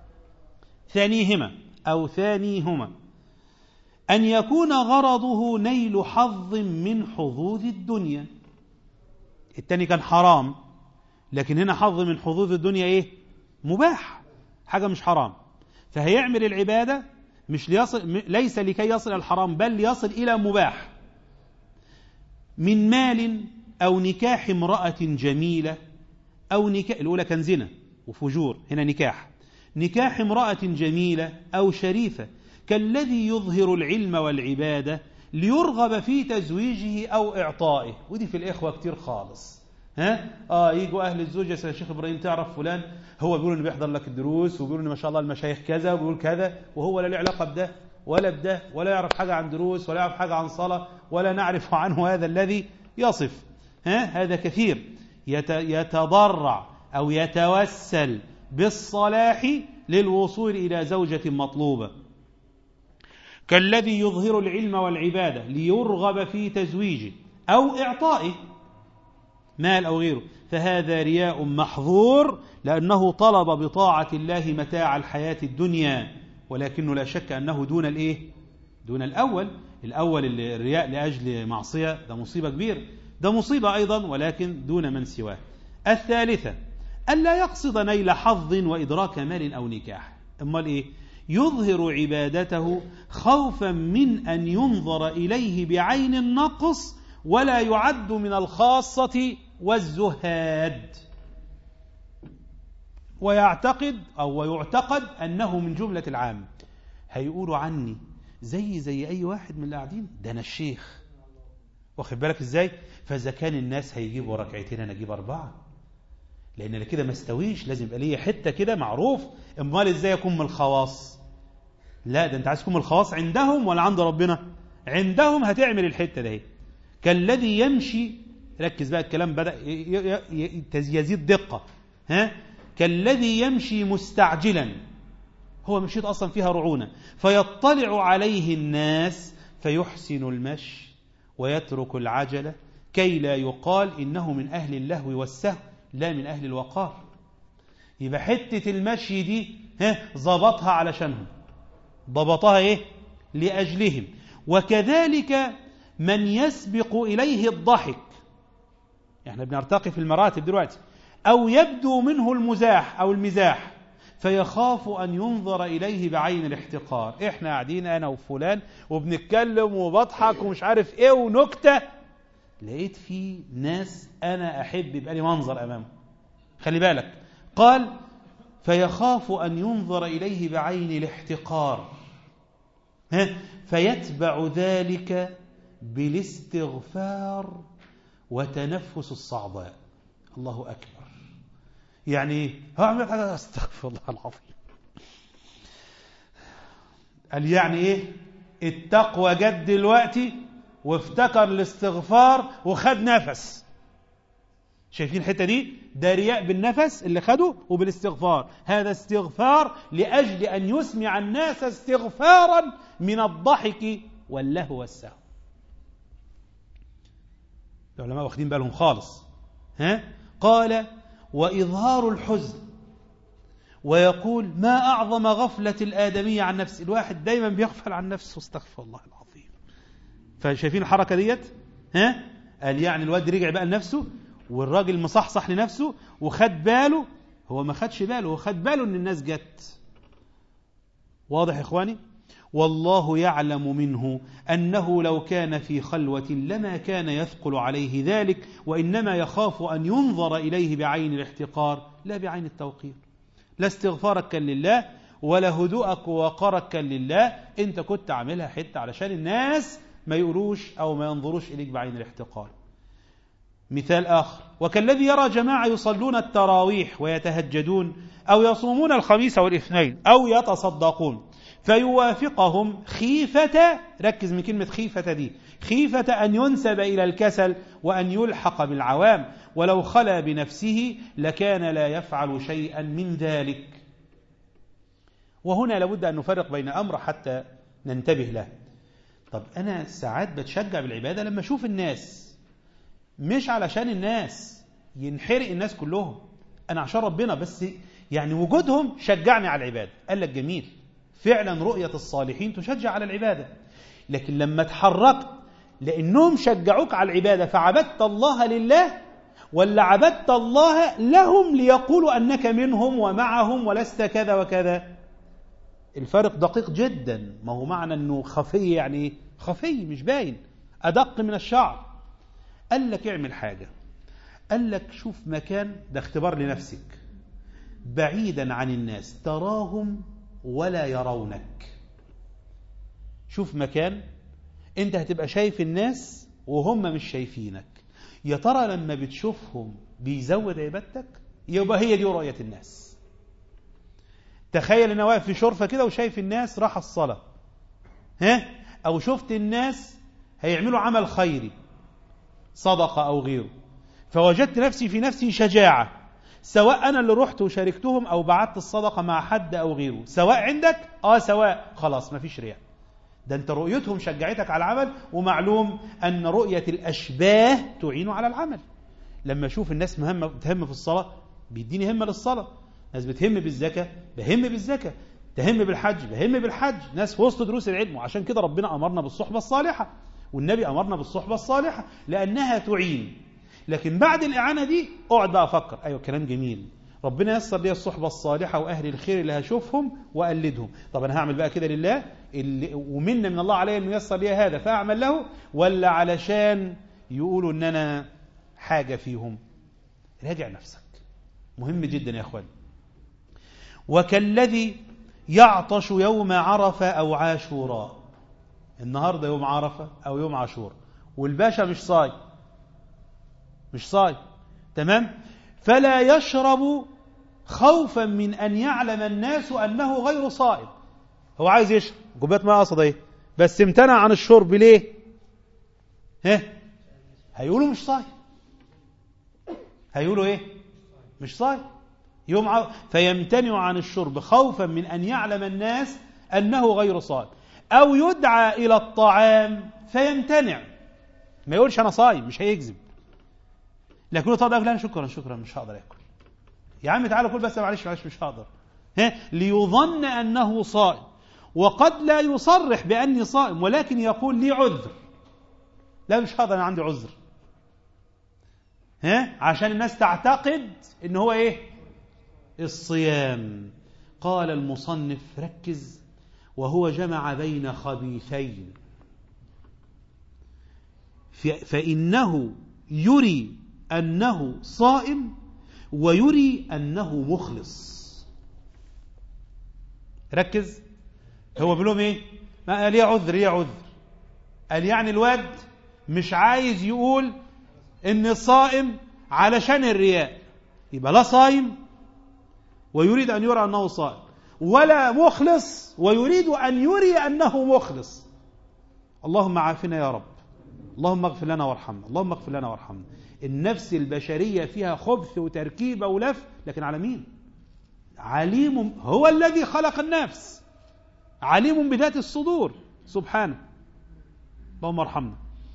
ثانيهما أو ثانيهما أن يكون غرضه نيل حظ من حظوظ الدنيا التاني كان حرام لكن هنا حظ من حظوظ الدنيا ايه مباح حاجة مش حرام فهيعمل العبادة مش ليصل ليس لكي يصل الحرام بل ليصل إلى مباح من مال أو نكاح امرأة جميلة أو نكاح الأولى كان زنا وفجور هنا نكاح نكاح امرأة جميلة أو شريفة كالذي يظهر العلم والعبادة ليرغب في تزويجه أو إعطائه ودي في الإخوة كتير خالص ها اه يجوا اهل الزوج يا شيخ ابراهيم تعرف فلان هو بيقول انه بيحضر لك الدروس وبيقول ان ما شاء الله المشايخ كذا وبيقول كذا وهو لا له علاقه بده ولا بده ولا يعرف حاجه عن دروس ولا يعرف حاجه عن صلاه ولا نعرف عنه هذا الذي يصف ها هذا كثير يتضرع او يتوسل بالصلاح للوصول الى زوجه مطلوبه كالذي يظهر العلم والعباده ليرغب في تزويجه او اعطائه مال أو غيره فهذا رياء محظور لأنه طلب بطاعة الله متاع الحياة الدنيا ولكنه لا شك أنه دون الإيه؟ دون الأول الأول الرياء لأجل معصية ده مصيبة كبيرة ده مصيبة أيضا ولكن دون من سواه الثالثة ألا يقصد نيل حظ وإدراك مال أو نكاح أمال إيه يظهر عبادته خوفا من أن ينظر إليه بعين النقص ولا يعد من الخاصة والزهاد ويعتقد أو ويعتقد أنه من جملة العام هيقولوا عني زي زي أي واحد من اللي قاعدين ده أنا الشيخ واخد بالك إزاي فإذا كان الناس هيجيبوا ركعتين أنا أجيب أربعة لأن أنا كده ما استويش لازم يبقى ليا حتة كده معروف أمال إزاي أكون من الخواص لا ده أنت عايز تكون من الخواص عندهم ولا عند ربنا عندهم هتعمل الحتة ده كالذي يمشي ركز بقى الكلام بدأ يزيد دقة ها كالذي يمشي مستعجلا هو مشيت أصلا فيها رعونة فيطلع عليه الناس فيحسن المشي ويترك العجلة كي لا يقال إنه من أهل اللهو والسهو لا من أهل الوقار يبقى حتة المشي دي ها ظبطها علشانهم ضبطها إيه لأجلهم وكذلك من يسبق إليه الضحك احنا بنرتقي في المراتب دلوقتي أو يبدو منه المزاح أو المزاح فيخاف أن ينظر إليه بعين الاحتقار إحنا قاعدين أنا وفلان وبنتكلم وبضحك ومش عارف إيه ونكتة لقيت في ناس أنا أحب يبقى لي منظر أمامه خلي بالك قال فيخاف أن ينظر إليه بعين الاحتقار فيتبع ذلك بالاستغفار وتنفس الصعداء الله أكبر يعني هعمل حاجة استغفر الله العظيم قال يعني ايه التقوى جد دلوقتي وافتكر الاستغفار وخد نفس شايفين الحته دي ده رياء بالنفس اللي خده وبالاستغفار هذا استغفار لاجل ان يسمع الناس استغفارا من الضحك واللهو والسهو العلماء واخدين بالهم خالص ها قال وإظهار الحزن ويقول ما أعظم غفلة الآدمية عن نفسه الواحد دايما بيغفل عن نفسه استغفر الله العظيم فشايفين الحركة ديت ها قال يعني الواد رجع بقى لنفسه والراجل مصحصح لنفسه وخد باله هو ما خدش باله هو خد باله ان الناس جت واضح يا اخواني والله يعلم منه أنه لو كان في خلوة لما كان يثقل عليه ذلك وإنما يخاف أن ينظر إليه بعين الاحتقار لا بعين التوقير لا استغفارك كان لله ولا هدوءك ووقرك كان لله انت كنت عاملها حتة علشان الناس ما يقولوش أو ما ينظروش إليك بعين الاحتقار مثال آخر وكالذي يرى جماعة يصلون التراويح ويتهجدون أو يصومون الخميس والاثنين أو يتصدقون فيوافقهم خيفة ركز من كلمة خيفة دي خيفة أن ينسب إلى الكسل وأن يلحق بالعوام ولو خلا بنفسه لكان لا يفعل شيئا من ذلك وهنا لابد أن نفرق بين أمر حتى ننتبه له طب أنا ساعات بتشجع بالعبادة لما أشوف الناس مش علشان الناس ينحرق الناس كلهم أنا عشان ربنا بس يعني وجودهم شجعني على العبادة قال لك جميل فعلا رؤية الصالحين تشجع على العبادة لكن لما تحركت لأنهم شجعوك على العبادة فعبدت الله لله ولا عبدت الله لهم ليقولوا أنك منهم ومعهم ولست كذا وكذا الفرق دقيق جدا ما هو معنى أنه خفي يعني خفي مش باين أدق من الشعر قال لك اعمل حاجة قال لك شوف مكان ده اختبار لنفسك بعيدا عن الناس تراهم ولا يرونك شوف مكان انت هتبقى شايف الناس وهم مش شايفينك يا ترى لما بتشوفهم بيزود عبادتك يبقى هي دي رؤية الناس تخيل انا واقف في شرفة كده وشايف الناس راح الصلاة ها او شفت الناس هيعملوا عمل خيري صدقة او غيره فوجدت نفسي في نفسي شجاعة سواء انا اللي رحت وشاركتهم او بعت الصدقة مع حد او غيره سواء عندك اه سواء خلاص مفيش رياء ده انت رؤيتهم شجعتك على العمل ومعلوم ان رؤية الاشباه تعين على العمل لما اشوف الناس مهمة بتهم في الصلاة بيديني همة للصلاة ناس بتهم بالزكاة بهم بالزكاة تهم بالحج بهم بالحج ناس في وسط دروس العلم وعشان كده ربنا أمرنا بالصحبة الصالحة والنبي أمرنا بالصحبة الصالحة لأنها تعين لكن بعد الإعانة دي اقعد بقى أفكر أيوة كلام جميل ربنا يسر لي الصحبة الصالحة وأهل الخير اللي هشوفهم وأقلدهم طب أنا هعمل بقى كده لله اللي ومن من الله علي أنه يسر لي هذا فأعمل له ولا علشان يقولوا أن أنا حاجة فيهم راجع نفسك مهم جدا يا أخوان وكالذي يعطش يوم عرفة أو عاشوراء النهاردة يوم عرفة أو يوم عاشور والباشا مش صاي مش صاي تمام فلا يشرب خوفا من أن يعلم الناس أنه غير صائم هو عايز يشرب كوبايه ماء قصد ايه بس امتنع عن الشرب ليه ها هيقولوا مش صايم هيقولوا ايه مش صايم يوم ع... فيمتنع عن الشرب خوفا من أن يعلم الناس أنه غير صائم أو يدعى إلى الطعام فيمتنع ما يقولش أنا صايم مش هيكذب لكن طب لا شكرا شكرا مش هقدر اكل يا عم تعالى كل بس معلش معلش مش هقدر ها ليظن انه صائم وقد لا يصرح باني صائم ولكن يقول لي عذر لا مش هقدر انا عندي عذر ها عشان الناس تعتقد ان هو ايه الصيام قال المصنف ركز وهو جمع بين خبيثين فإنه يري أنه صائم ويري أنه مخلص ركز هو بيقول لهم ايه ما قال ليه عذر ليه عذر قال يعني الواد مش عايز يقول ان صائم علشان الرياء يبقى لا صايم ويريد ان يرى انه صائم ولا مخلص ويريد ان يري انه مخلص اللهم عافنا يا رب اللهم اغفر لنا وارحمنا اللهم اغفر لنا وارحمنا النفس البشرية فيها خبث وتركيبة ولف لكن على مين عليم هو الذي خلق النفس عليم بذات الصدور سبحانه اللهم ارحمنا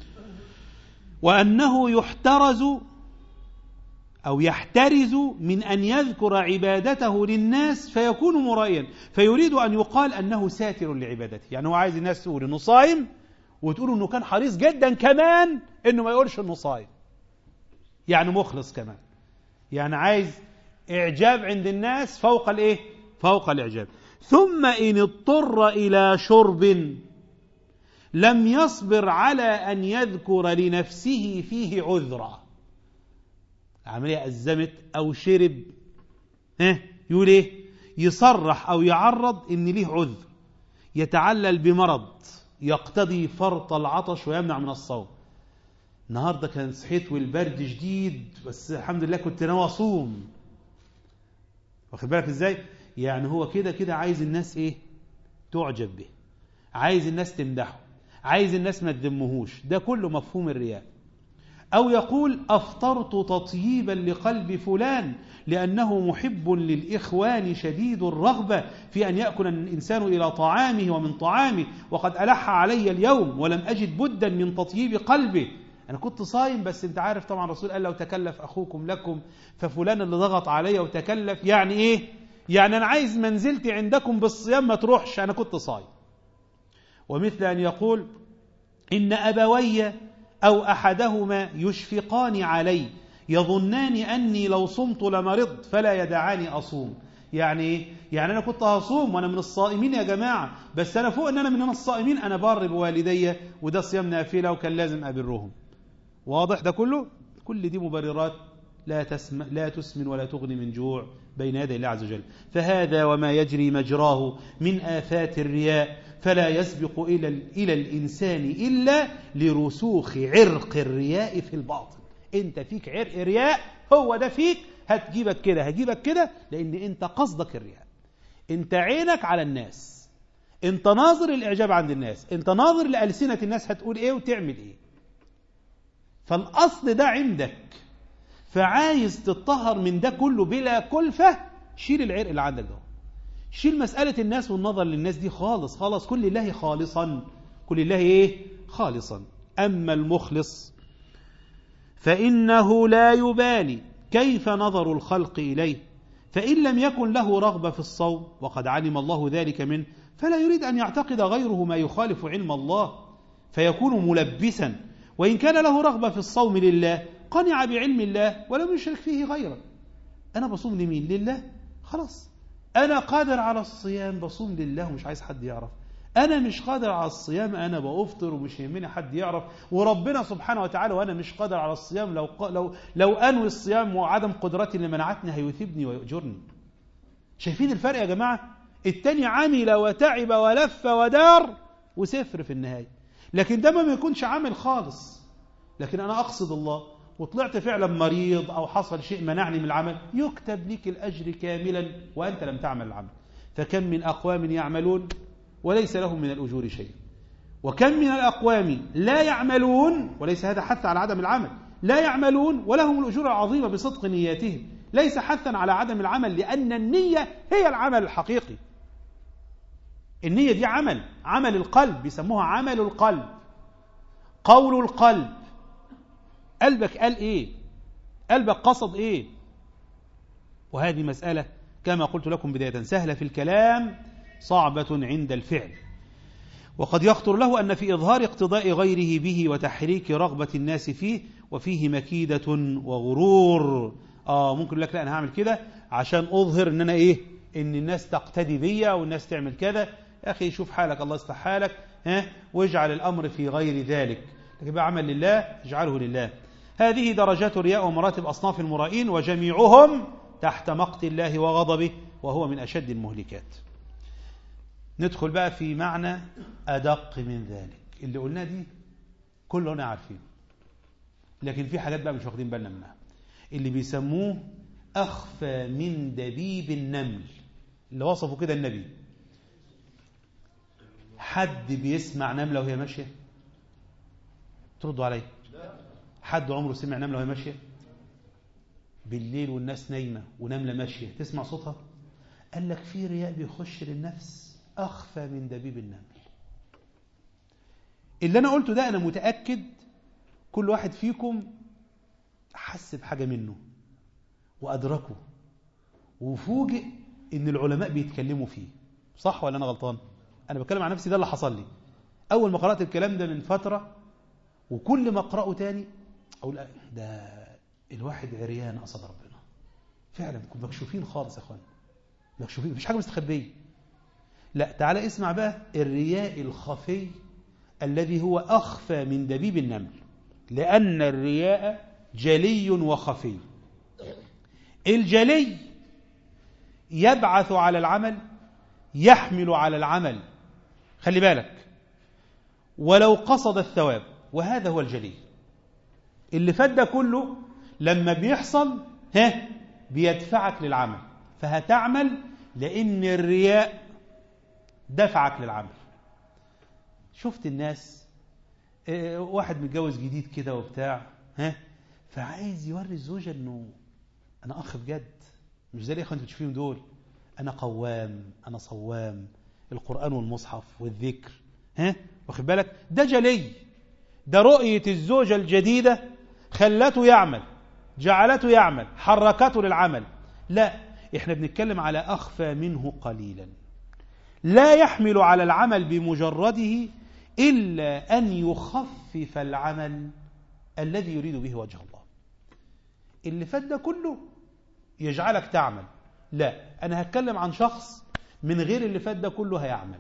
وأنه يحترز أو يحترز من أن يذكر عبادته للناس فيكون مرائيا فيريد أن يقال أنه ساتر لعبادته يعني هو عايز الناس تقول أنه صايم وتقول أنه كان حريص جدا كمان أنه ما يقولش أنه صايم يعني مخلص كمان يعني عايز إعجاب عند الناس فوق الإيه فوق الإعجاب ثم إن اضطر إلى شرب لم يصبر على أن يذكر لنفسه فيه عذرا عملية أزمت أو شرب ها يقول إيه يصرح أو يعرض إن ليه عذر يتعلل بمرض يقتضي فرط العطش ويمنع من الصوم النهارده كان صحيت والبرد شديد بس الحمد لله كنت ناوي اصوم واخد بالك ازاي يعني هو كده كده عايز الناس ايه تعجب به عايز الناس تمدحه عايز الناس ما تذمهوش ده كله مفهوم الرياء أو يقول أفطرت تطييبا لقلب فلان لأنه محب للإخوان شديد الرغبة في أن يأكل الإنسان إلى طعامه ومن طعامه وقد ألح علي اليوم ولم أجد بدا من تطييب قلبه أنا كنت صايم بس أنت عارف طبعا الرسول قال لو تكلف أخوكم لكم ففلان اللي ضغط علي وتكلف يعني إيه يعني أنا عايز منزلتي عندكم بالصيام ما تروحش أنا كنت صايم ومثل أن يقول إن أبوي أو أحدهما يشفقان علي يظنان أني لو صمت لمرضت فلا يدعاني أصوم يعني ايه؟ يعني أنا كنت هصوم وأنا من الصائمين يا جماعة بس أنا فوق أن أنا من الصائمين أنا بار بوالدي وده صيام نافلة وكان لازم أبرهم واضح ده كله كل دي مبررات لا, تسم لا تسمن ولا تغني من جوع بين يدي الله عز وجل فهذا وما يجري مجراه من آفات الرياء فلا يسبق إلى, إلى الإنسان إلا لرسوخ عرق الرياء في الباطن انت فيك عرق رياء هو ده فيك هتجيبك كده هجيبك كده لأن انت قصدك الرياء انت عينك على الناس انت ناظر الإعجاب عند الناس انت ناظر لألسنة الناس هتقول ايه وتعمل ايه فالأصل ده عندك فعايز تطهر من ده كله بلا كلفة شيل العرق اللي عندك ده شيل مسألة الناس والنظر للناس دي خالص خالص كل الله خالصا كل الله ايه خالصا أما المخلص فإنه لا يبالي كيف نظر الخلق إليه فإن لم يكن له رغبة في الصوم وقد علم الله ذلك منه فلا يريد أن يعتقد غيره ما يخالف علم الله فيكون ملبسا وإن كان له رغبة في الصوم لله قنع بعلم الله ولم يشرك فيه غيره أنا بصوم لمين لله خلاص أنا قادر على الصيام بصوم لله ومش عايز حد يعرف أنا مش قادر على الصيام أنا بأفطر ومش يهمني حد يعرف وربنا سبحانه وتعالى وأنا مش قادر على الصيام لو لو لو أنوي الصيام وعدم قدرتي اللي منعتني هيثيبني ويؤجرني شايفين الفرق يا جماعة التاني عمل وتعب ولف ودار وسفر في النهاية لكن ده ما يكونش عامل خالص لكن أنا أقصد الله وطلعت فعلا مريض أو حصل شيء منعني من العمل يكتب لك الأجر كاملا وأنت لم تعمل العمل فكم من أقوام يعملون وليس لهم من الأجور شيء وكم من الأقوام لا يعملون وليس هذا حث على عدم العمل لا يعملون ولهم الأجور العظيمة بصدق نياتهم ليس حثا على عدم العمل لأن النية هي العمل الحقيقي النية دي عمل عمل القلب بيسموها عمل القلب قول القلب قلبك قال ايه قلبك قصد ايه وهذه مسألة كما قلت لكم بداية سهلة في الكلام صعبة عند الفعل وقد يخطر له أن في إظهار اقتضاء غيره به وتحريك رغبة الناس فيه وفيه مكيدة وغرور آه ممكن لك لا أنا هعمل كده عشان أظهر أن أنا إيه إن الناس تقتدي بيا والناس تعمل كذا يا أخي شوف حالك الله يصلح حالك ها واجعل الأمر في غير ذلك لكن بقى عمل لله اجعله لله هذه درجات الرياء ومراتب أصناف المرائين وجميعهم تحت مقت الله وغضبه وهو من أشد المهلكات ندخل بقى في معنى أدق من ذلك اللي قلناه دي كلنا عارفين لكن في حاجات بقى مش واخدين بالنا منها اللي بيسموه أخفى من دبيب النمل اللي وصفه كده النبي حد بيسمع نملة وهي ماشية تردوا علي حد عمره سمع نملة وهي ماشية بالليل والناس نايمة ونملة ماشية تسمع صوتها قال لك في رياء بيخش للنفس أخفى من دبيب النمل اللي أنا قلته ده أنا متأكد كل واحد فيكم حس بحاجة منه وأدركه وفوجئ إن العلماء بيتكلموا فيه صح ولا أنا غلطان أنا بتكلم عن نفسي ده اللي حصل لي أول ما قرأت الكلام ده من فترة وكل ما أقرأه تاني أقول ده الواحد عريان قصد ربنا فعلا كنتم مكشوفين خالص يا أخوان مكشوفين مفيش حاجة مستخبية لا تعالى اسمع بقى الرياء الخفي الذي هو أخفى من دبيب النمل لأن الرياء جلي وخفي الجلي يبعث على العمل يحمل على العمل خلي بالك ولو قصد الثواب وهذا هو الجلي اللي فات ده كله لما بيحصل ها بيدفعك للعمل فهتعمل لأن الرياء دفعك للعمل شفت الناس اه واحد متجوز جديد كده وبتاع ها فعايز يوري الزوجة انه انا اخ بجد مش زي الاخوه انتوا بتشوفيهم دول انا قوام انا صوام القرآن والمصحف والذكر ها واخد بالك ده جلي ده رؤية الزوجة الجديدة خلته يعمل جعلته يعمل حركته للعمل لا احنا بنتكلم على أخفى منه قليلا لا يحمل على العمل بمجرده إلا أن يخفف العمل الذي يريد به وجه الله اللي فات ده كله يجعلك تعمل لا أنا هتكلم عن شخص من غير اللي فات ده كله هيعمل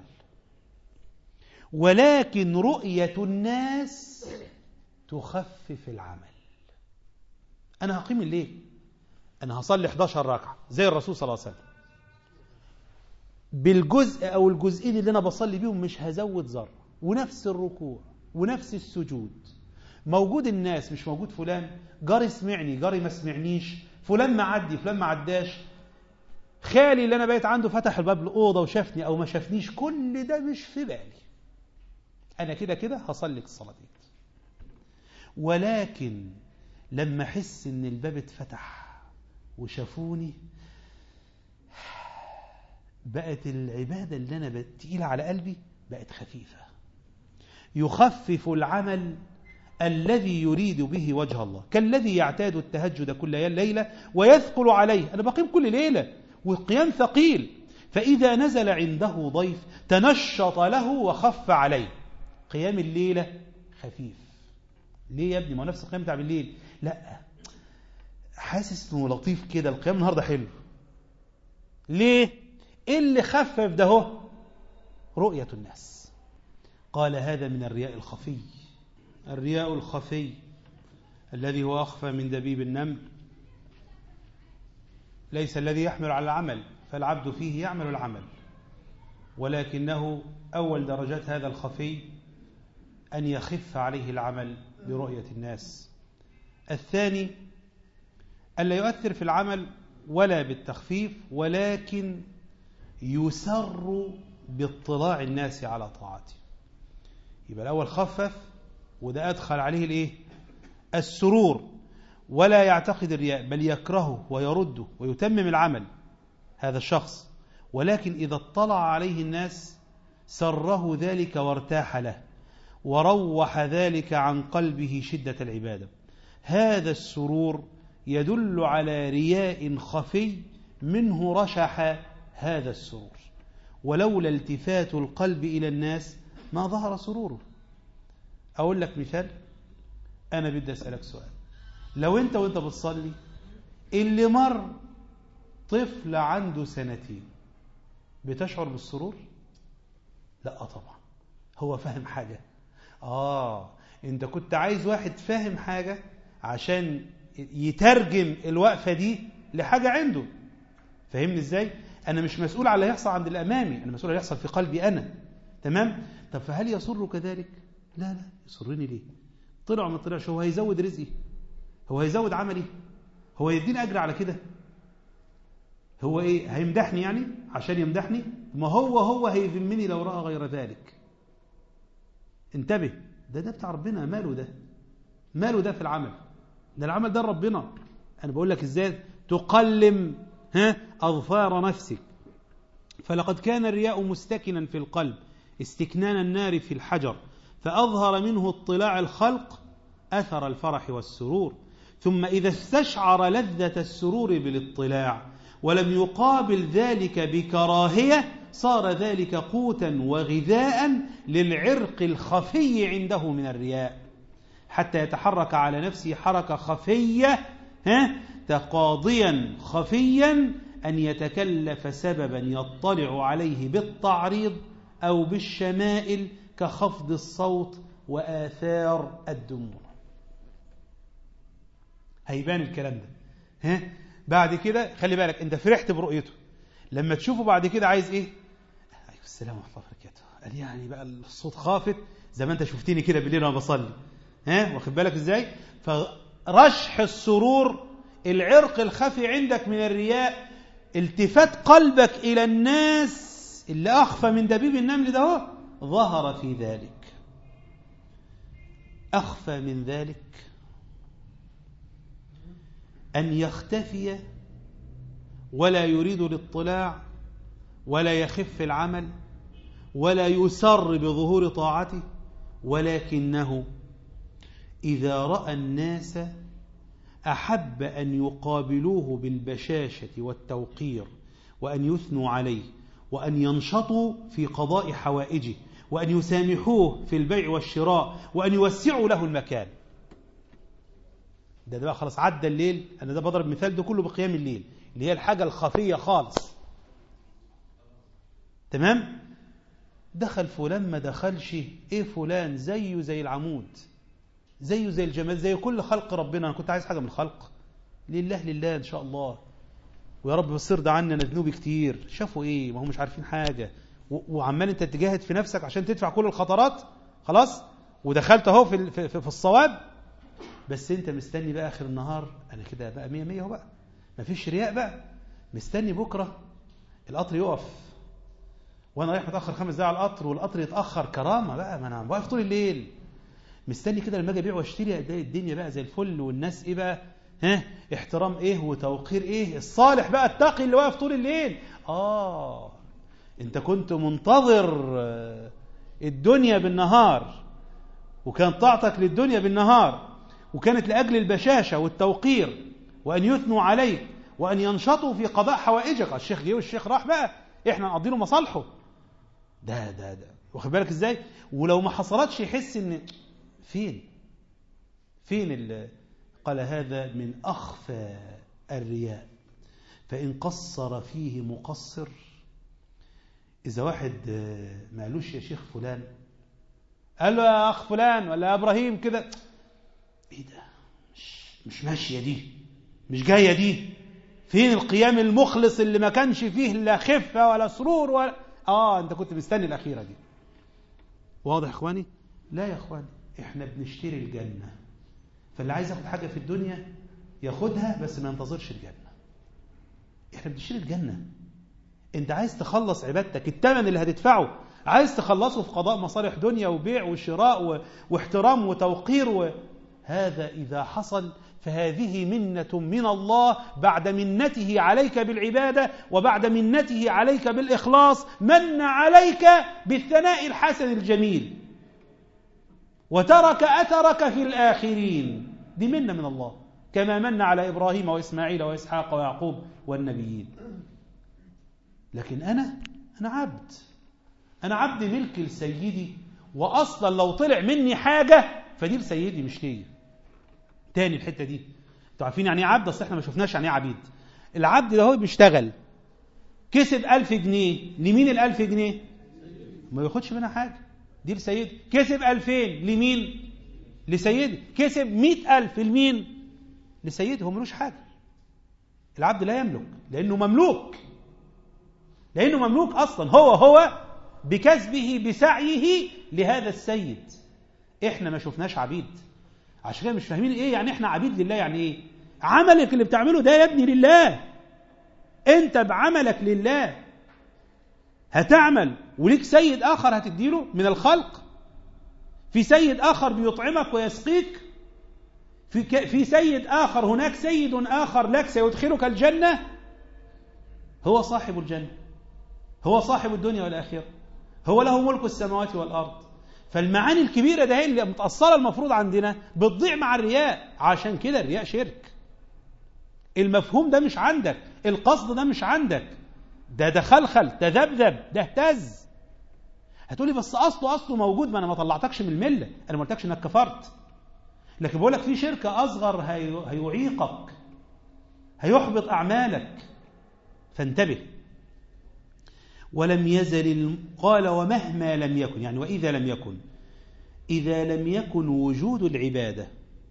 ولكن رؤية الناس تخفف العمل أنا هقيم الليل أنا هصلي 11 ركعة زي الرسول صلى الله عليه وسلم بالجزء أو الجزئين اللي أنا بصلي بيهم مش هزود ذرة ونفس الركوع ونفس السجود موجود الناس مش موجود فلان جاري سمعني جاري ما سمعنيش فلان معدي فلان ما عداش خالي اللي انا بقيت عنده فتح الباب الاوضه وشافني او ما شافنيش كل ده مش في بالي انا كده كده هصلي الصلاه دي ولكن لما احس ان الباب اتفتح وشافوني بقت العباده اللي انا تقيله على قلبي بقت خفيفه يخفف العمل الذي يريد به وجه الله كالذي يعتاد التهجد كل ليلة ويثقل عليه أنا بقيم كل ليلة والقيام ثقيل فإذا نزل عنده ضيف تنشط له وخف عليه قيام الليلة خفيف ليه يا ابني ما هو نفس القيام بتاع بالليل لا حاسس انه لطيف كده القيام النهارده حلو ليه ايه اللي خفف ده هو رؤية الناس قال هذا من الرياء الخفي الرياء الخفي الذي هو أخفى من دبيب النمل ليس الذي يحمل على العمل فالعبد فيه يعمل العمل ولكنه أول درجات هذا الخفي أن يخف عليه العمل برؤية الناس الثاني ألا يؤثر في العمل ولا بالتخفيف ولكن يسر باطلاع الناس على طاعته يبقى الأول خفف وده أدخل عليه الإيه؟ السرور ولا يعتقد الرياء بل يكرهه ويرده ويتمم العمل هذا الشخص ولكن إذا اطلع عليه الناس سره ذلك وارتاح له وروح ذلك عن قلبه شدة العبادة هذا السرور يدل على رياء خفي منه رشح هذا السرور ولولا التفات القلب إلى الناس ما ظهر سروره أقول لك مثال أنا بدي أسألك سؤال لو أنت وأنت بتصلي اللي مر طفل عنده سنتين بتشعر بالسرور لا طبعا هو فاهم حاجة آه أنت كنت عايز واحد فاهم حاجة عشان يترجم الوقفة دي لحاجة عنده فاهمني ازاي انا مش مسؤول على اللي هيحصل عند الامامي انا مسؤول على اللي يحصل في قلبي انا تمام طب فهل يسر كذلك لا لا يسرني ليه طلع ما طلعش هو هيزود رزقي هو هيزود عملي هو يديني اجر على كده هو ايه هيمدحني يعني عشان يمدحني ما هو هو هيذمني لو راى غير ذلك انتبه ده ده بتاع ربنا ماله ده ماله ده في العمل ده العمل ده ربنا انا بقول لك ازاي تقلم ها اظفار نفسك فلقد كان الرياء مستكنا في القلب استكنان النار في الحجر فأظهر منه اطلاع الخلق أثر الفرح والسرور ثم إذا استشعر لذة السرور بالاطلاع ولم يقابل ذلك بكراهية صار ذلك قوتا وغذاء للعرق الخفي عنده من الرياء حتى يتحرك على نفسه حركة خفية ها تقاضيا خفيا أن يتكلف سببا يطلع عليه بالتعريض أو بالشمائل كخفض الصوت وآثار الدموع هيبان الكلام ده ها بعد كده خلي بالك انت فرحت برؤيته لما تشوفه بعد كده عايز ايه ايوه السلام ورحمه الله وبركاته قال يعني بقى الصوت خافت زي ما انت شفتني كده بالليل وانا بصلي ها واخد بالك ازاي فرشح السرور العرق الخفي عندك من الرياء التفات قلبك الى الناس اللي اخفى من دبيب النمل ده هو ظهر في ذلك اخفى من ذلك أن يختفي ولا يريد الاطلاع ولا يخف العمل ولا يسر بظهور طاعته ولكنه إذا رأى الناس أحب أن يقابلوه بالبشاشة والتوقير وأن يثنوا عليه وأن ينشطوا في قضاء حوائجه وأن يسامحوه في البيع والشراء وأن يوسعوا له المكان ده ده بقى خلاص عدى الليل انا ده بضرب مثال ده كله بقيام الليل اللي هي الحاجه الخفيه خالص تمام دخل فلان ما دخلش ايه فلان زيه زي العمود زيه زي الجمال زي كل خلق ربنا انا كنت عايز حاجه من الخلق لله لله ان شاء الله ويا رب بس ارضى عني انا ذنوبي كتير شافوا ايه ما هم مش عارفين حاجه و- وعمال انت تجاهد في نفسك عشان تدفع كل الخطرات خلاص ودخلت اهو في, ال- في, في, في الصواب بس انت مستني بقى اخر النهار انا كده بقى مية مية اهو بقى مفيش رياء بقى مستني بكره القطر يقف وانا رايح متاخر خمس دقايق على القطر والقطر يتاخر كرامه بقى ما انا واقف طول الليل مستني كده لما اجي ابيع واشتري الاقي الدنيا بقى زي الفل والناس ايه بقى ها احترام ايه وتوقير ايه الصالح بقى التقي اللي واقف طول الليل اه انت كنت منتظر آه، الدنيا بالنهار وكان طاعتك للدنيا بالنهار وكانت لاجل البشاشه والتوقير وان يثنوا عليك وان ينشطوا في قضاء حوائجك الشيخ جه والشيخ راح بقى احنا نقضي له مصالحه ده ده ده واخد بالك ازاي ولو ما حصلتش يحس ان فين فين ال- قال هذا من اخفى الرياء فان قصر فيه مقصر اذا واحد آه، ما قالوش يا شيخ فلان قال له يا اخ فلان ولا يا ابراهيم كده ايه ده مش, مش ماشيه دي مش جايه دي فين القيام المخلص اللي ما كانش فيه لا خفه ولا سرور ولا اه انت كنت مستني الاخيره دي واضح يا اخواني لا يا اخواني احنا بنشتري الجنه فاللي عايز ياخد حاجه في الدنيا ياخدها بس ما ينتظرش الجنه احنا بنشتري الجنه انت عايز تخلص عبادتك الثمن اللي هتدفعه عايز تخلصه في قضاء مصالح دنيا وبيع وشراء و... واحترام وتوقير و... هذا إذا حصل فهذه منة من الله بعد منته عليك بالعبادة وبعد منته عليك بالإخلاص من عليك بالثناء الحسن الجميل وترك أثرك في الآخرين دي منة من الله كما من على إبراهيم وإسماعيل وإسحاق ويعقوب والنبيين لكن أنا أنا عبد أنا عبد ملك لسيدي وأصلا لو طلع مني حاجة فدي لسيدي مش ليا تاني الحتة دي انتوا عارفين يعني ايه عبد اصل احنا ما شفناش يعني ايه عبيد العبد ده هو بيشتغل كسب ألف جنيه لمين الألف جنيه ما ياخدش منها حاجة دي لسيدي كسب ألفين لمين لسيدي كسب مئة ألف لمين لسيدي هو ملوش حاجة العبد لا يملك لأنه مملوك لأنه مملوك أصلا هو هو بكسبه بسعيه لهذا السيد احنا ما شفناش عبيد عشان كده مش فاهمين ايه يعني احنا عبيد لله يعني ايه عملك اللي بتعمله ده يا ابني لله انت بعملك لله هتعمل وليك سيد اخر هتديله من الخلق في سيد اخر بيطعمك ويسقيك في ك... في سيد اخر هناك سيد اخر لك سيدخلك الجنه هو صاحب الجنه هو صاحب الدنيا والاخره هو له ملك السماوات والارض فالمعاني الكبيرة ده هي اللي متأصلة المفروض عندنا بتضيع مع الرياء عشان كده الرياء شرك المفهوم ده مش عندك القصد ده مش عندك ده ده خلخل تذبذب ده اهتز هتقولي بس اصله اصله موجود ما انا ما طلعتكش من المله انا ما قلتكش انك كفرت لكن بقول لك في شركه اصغر هي... هيعيقك هيحبط اعمالك فانتبه ولم يزل قال ومهما لم يكن يعني وإذا لم يكن إذا لم يكن وجود العبادة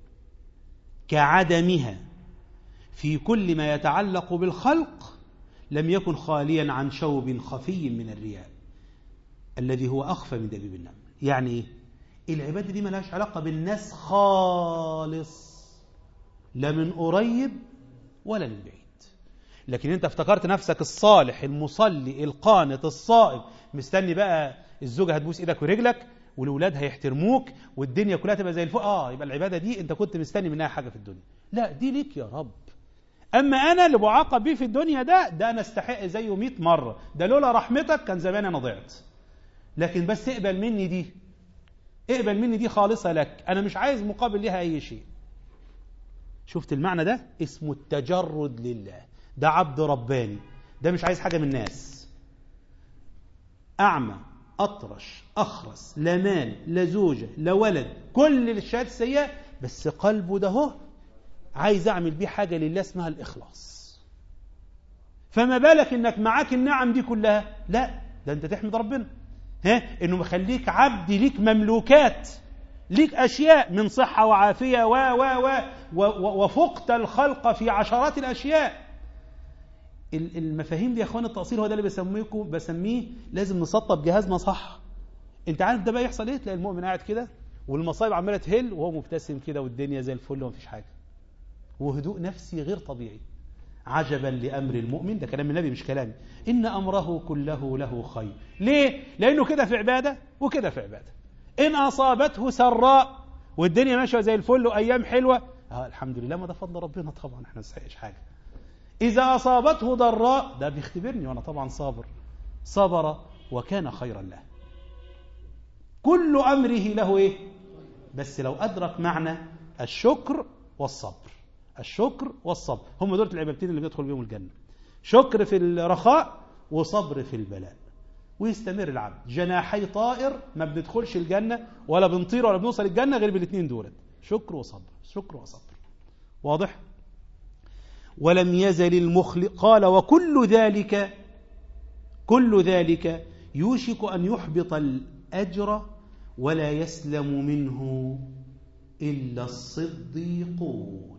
كعدمها في كل ما يتعلق بالخلق لم يكن خاليا عن شوب خفي من الرياء الذي هو أخفى من دبيب النمل يعني إيه؟ العبادة دي ملهاش علاقة بالناس خالص لا من قريب ولا من بعيد لكن انت افتكرت نفسك الصالح المصلي القانت الصائم مستني بقى الزوجه هتبوس ايدك ورجلك والولاد هيحترموك والدنيا كلها تبقى زي الفوق اه يبقى العباده دي انت كنت مستني منها حاجه في الدنيا لا دي ليك يا رب اما انا اللي بعاقب بيه في الدنيا ده ده انا استحق زيه 100 مره ده لولا رحمتك كان زمان انا ضعت لكن بس اقبل مني دي اقبل مني دي خالصه لك انا مش عايز مقابل ليها اي شيء شفت المعنى ده اسمه التجرد لله ده عبد رباني ده مش عايز حاجة من الناس أعمى أطرش أخرس لا مال لا زوجة لا ولد كل الشهادات السيئة بس قلبه ده هو عايز أعمل بيه حاجة لله اسمها الإخلاص فما بالك إنك معاك النعم دي كلها لا ده أنت تحمد ربنا ها إنه مخليك عبد ليك مملوكات ليك أشياء من صحة وعافية و و و وفقت الخلق في عشرات الأشياء المفاهيم دي يا اخوان التأصيل هو ده اللي بسميكم بسميه لازم نسطب جهازنا صح انت عارف ده بقى يحصل ايه تلاقي المؤمن قاعد كده والمصايب عماله تهل وهو مبتسم كده والدنيا زي الفل ومفيش حاجه وهدوء نفسي غير طبيعي عجبا لامر المؤمن ده كلام النبي مش كلامي ان امره كله له خير ليه لانه كده في عباده وكده في عباده ان اصابته سراء والدنيا ماشيه زي الفل وايام حلوه اه الحمد لله ما ده فضل ربنا طبعا احنا ما نستحقش حاجه إذا أصابته ضراء ده بيختبرني وأنا طبعا صابر صبر وكان خيرا له كل أمره له إيه بس لو أدرك معنى الشكر والصبر الشكر والصبر هم دول العبادتين اللي بيدخل بيهم الجنة شكر في الرخاء وصبر في البلاء ويستمر العبد جناحي طائر ما بندخلش الجنة ولا بنطير ولا بنوصل الجنة غير بالاثنين دولت شكر وصبر شكر وصبر واضح ولم يزل المخل قال وكل ذلك كل ذلك يوشك أن يحبط الأجر ولا يسلم منه إلا الصديقون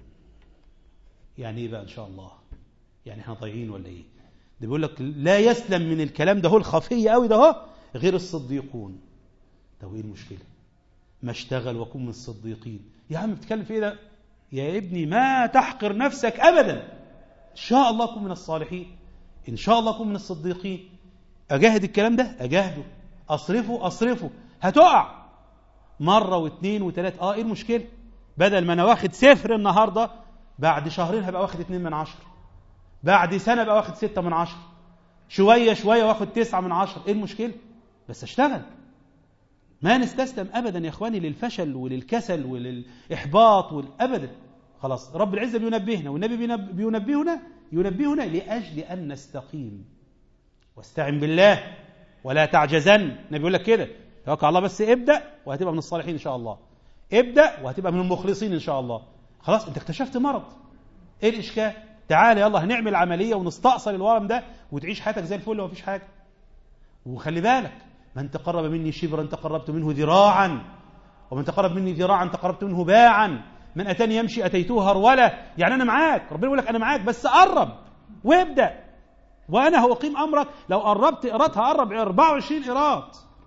يعني ايه بقى إن شاء الله يعني احنا ضايعين ولا ايه ده بيقول لك لا يسلم من الكلام ده هو الخفي قوي ده هو غير الصديقون ده ايه المشكله ما اشتغل وكن من الصديقين يا عم بتتكلم في ايه ده يا ابني ما تحقر نفسك أبدا إن شاء الله كن من الصالحين إن شاء الله كن من الصديقين أجاهد الكلام ده أجاهده أصرفه أصرفه هتقع مرة واثنين وثلاثة آه إيه المشكلة بدل ما أنا واخد صفر النهاردة بعد شهرين هبقى واخد اتنين من عشرة بعد سنة بقى واخد ستة من عشرة شوية شوية واخد تسعة من عشرة إيه المشكلة بس أشتغل ما نستسلم ابدا يا اخواني للفشل وللكسل وللاحباط والابدا خلاص رب العزه بينبهنا والنبي بينبهنا ينبهنا لاجل ان نستقيم واستعن بالله ولا تعجزن النبي يقول لك كده توكل على الله بس ابدا وهتبقى من الصالحين ان شاء الله ابدا وهتبقى من المخلصين ان شاء الله خلاص انت اكتشفت مرض ايه الاشكال تعال يلا هنعمل عمليه ونستأصل الورم ده وتعيش حياتك زي الفل ومفيش حاجه وخلي بالك من تقرب مني شبرا تقربت منه ذراعا ومن تقرب مني ذراعا تقربت منه باعا من أتاني يمشي أتيته هرولة يعني أنا معاك ربنا يقول لك أنا معاك بس قرب وابدأ وأنا هو قيم أمرك لو قربت إيراد هقرب 24 إيراد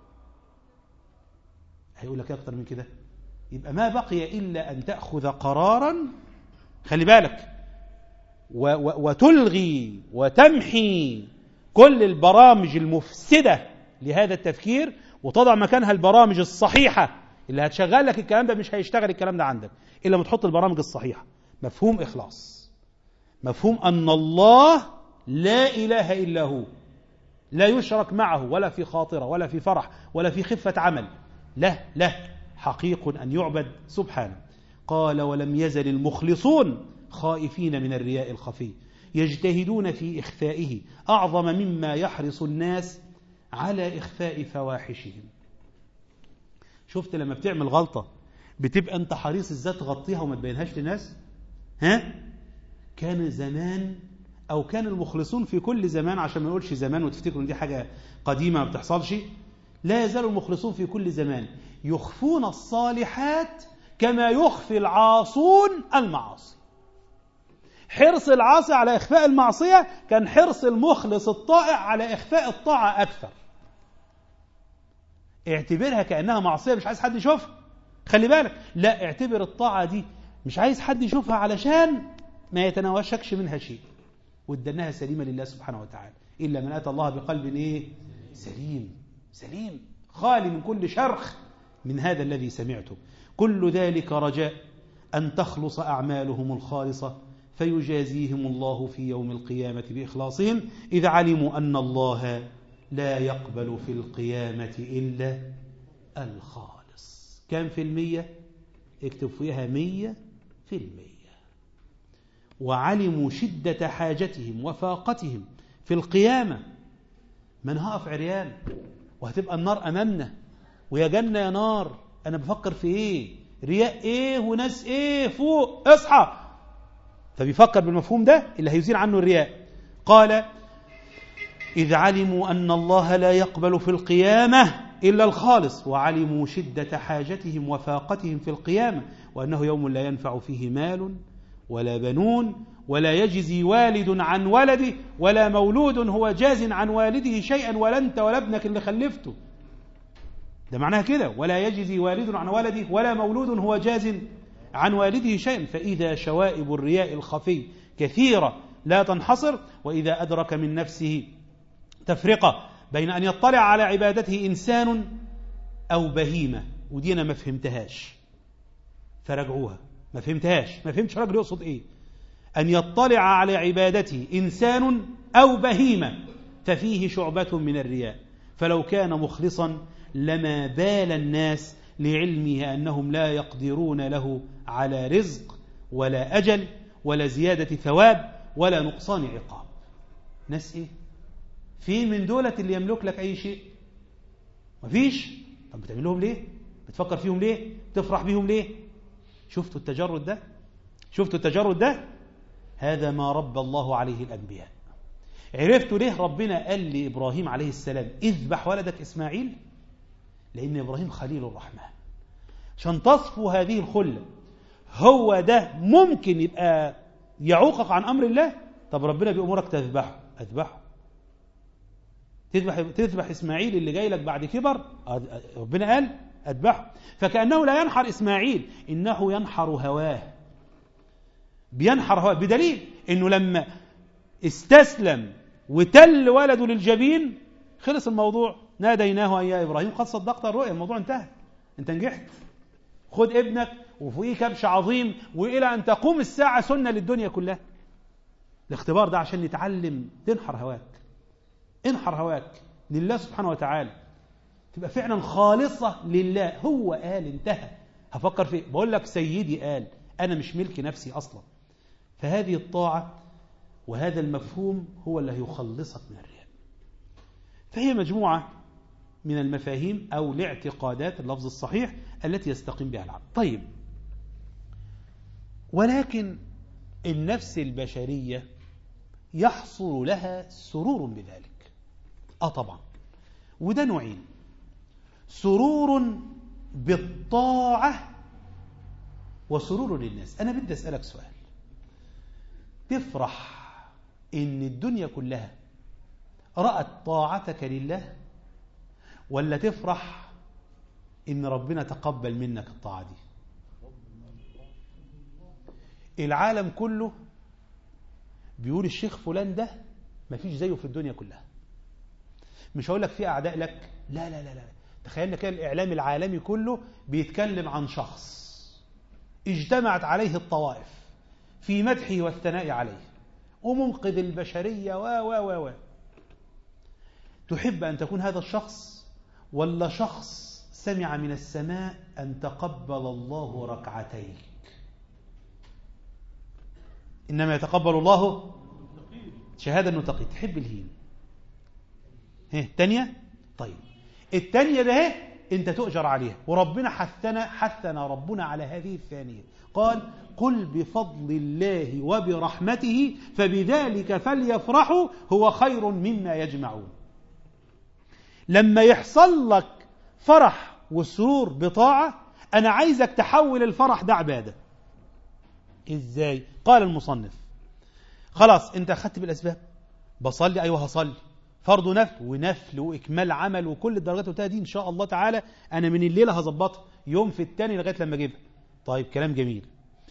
هيقول لك أكتر من كده يبقى ما بقي إلا أن تأخذ قرارا خلي بالك و و وتلغي وتمحي كل البرامج المفسده لهذا التفكير وتضع مكانها البرامج الصحيحة اللي هتشغل لك الكلام ده مش هيشتغل الكلام ده عندك إلا ما تحط البرامج الصحيحة مفهوم إخلاص مفهوم أن الله لا إله إلا هو لا يشرك معه ولا في خاطرة ولا في فرح ولا في خفة عمل له له حقيق أن يعبد سبحانه قال ولم يزل المخلصون خائفين من الرياء الخفي يجتهدون في إخفائه أعظم مما يحرص الناس على إخفاء فواحشهم شفت لما بتعمل غلطة بتبقى أنت حريص ازاي تغطيها وما تبينهاش لناس ها كان زمان أو كان المخلصون في كل زمان عشان ما نقولش زمان وتفتكروا ان دي حاجة قديمة ما بتحصلش لا يزال المخلصون في كل زمان يخفون الصالحات كما يخفي العاصون المعاصي حرص العاصي على إخفاء المعصية كان حرص المخلص الطائع على إخفاء الطاعة أكثر اعتبرها كأنها معصية مش عايز حد يشوفها خلي بالك لا اعتبر الطاعة دي مش عايز حد يشوفها علشان ما يتناوشكش منها شيء وادناها سليمة لله سبحانه وتعالى إلا من أتى الله بقلب إيه سليم سليم خالي من كل شرخ من هذا الذي سمعته كل ذلك رجاء أن تخلص أعمالهم الخالصة فيجازيهم الله في يوم القيامة بإخلاصهم إذ علموا أن الله لا يقبل في القيامة إلا الخالص كم في المية اكتب فيها مية في المية وعلموا شدة حاجتهم وفاقتهم في القيامة من هقف عريان وهتبقى النار أمامنا ويا جنة يا نار أنا بفكر في إيه رياء ايه وناس ايه فوق اصحى فبيفكر بالمفهوم ده اللي هيزيل عنه الرياء قال إذ علموا أن الله لا يقبل في القيامة إلا الخالص وعلموا شدة حاجتهم وفاقتهم في القيامة وأنه يوم لا ينفع فيه مال ولا بنون ولا يجزي والد عن ولده ولا مولود هو جاز عن والده شيئا ولا أنت ولا ابنك اللي خلفته ده معناها كده ولا يجزي والد عن ولده ولا مولود هو جاز عن والده شيئا فإذا شوائب الرياء الخفي كثيرة لا تنحصر وإذا أدرك من نفسه تفرقة بين أن يطلع على عبادته إنسان أو بهيمة ودي أنا ما فهمتهاش فرجعوها ما فهمتهاش ما فهمتش راجل يقصد إيه أن يطلع على عبادته إنسان أو بهيمة ففيه شعبة من الرياء فلو كان مخلصا لما بال الناس لعلمه أنهم لا يقدرون له على رزق ولا أجل ولا زيادة ثواب ولا نقصان عقاب ناس إيه في من دولة اللي يملك لك أي شيء مفيش طب بتعمل لهم ليه بتفكر فيهم ليه تفرح بيهم ليه شفتوا التجرد ده شفتوا التجرد ده هذا ما رب الله عليه الأنبياء عرفتوا ليه ربنا قال لإبراهيم عليه السلام اذبح ولدك إسماعيل لأن إبراهيم خليل الرحمن عشان تصفو هذه الخلة هو ده ممكن يبقى يعوقك عن أمر الله طب ربنا بيأمرك تذبحه أذبحه تذبح تذبح إسماعيل اللي جاي لك بعد كبر ربنا قال أذبحه فكأنه لا ينحر إسماعيل إنه ينحر هواه بينحر هواه بدليل إنه لما استسلم وتل ولده للجبين خلص الموضوع ناديناه أن يا إبراهيم قد صدقت الرؤيا الموضوع انتهى أنت نجحت خد ابنك وفوقيه كبش عظيم وإلى أن تقوم الساعة سنة للدنيا كلها الاختبار ده عشان نتعلم تنحر هواك انحر هواك لله سبحانه وتعالى تبقى فعلا خالصة لله هو قال انتهى هفكر في بقول لك سيدي قال أنا مش ملك نفسي أصلا فهذه الطاعة وهذا المفهوم هو اللي هيخلصك من الرياء فهي مجموعة من المفاهيم أو الاعتقادات اللفظ الصحيح التي يستقيم بها العبد طيب ولكن النفس البشرية يحصل لها سرور بذلك آه طبعا وده نوعين سرور بالطاعة وسرور للناس أنا بدي أسألك سؤال تفرح إن الدنيا كلها رأت طاعتك لله ولا تفرح إن ربنا تقبل منك الطاعة دي العالم كله بيقول الشيخ فلان ده مفيش زيه في الدنيا كلها مش هقول لك في أعداء لك لا لا لا لا تخيلنا كده الإعلام العالمي كله بيتكلم عن شخص اجتمعت عليه الطوائف في مدحه والثناء عليه ومنقذ البشرية و و و و تحب أن تكون هذا الشخص ولا شخص سمع من السماء أن تقبل الله ركعتيك إنما يتقبل الله شهادة أنه تقي تحب الهين ها الثانية طيب الثانية ده هي انت تؤجر عليها وربنا حثنا حثنا ربنا على هذه الثانية قال قل بفضل الله وبرحمته فبذلك فليفرحوا هو خير مما يجمعون لما يحصل لك فرح وسرور بطاعة أنا عايزك تحول الفرح ده عبادة إزاي قال المصنف خلاص انت أخذت بالأسباب بصلي أيوه هصلي فرض نفل ونفل وإكمال عمل وكل الدرجات بتاعتها دي إن شاء الله تعالى أنا من الليلة هظبطها يوم في التاني لغاية لما أجيبها طيب كلام جميل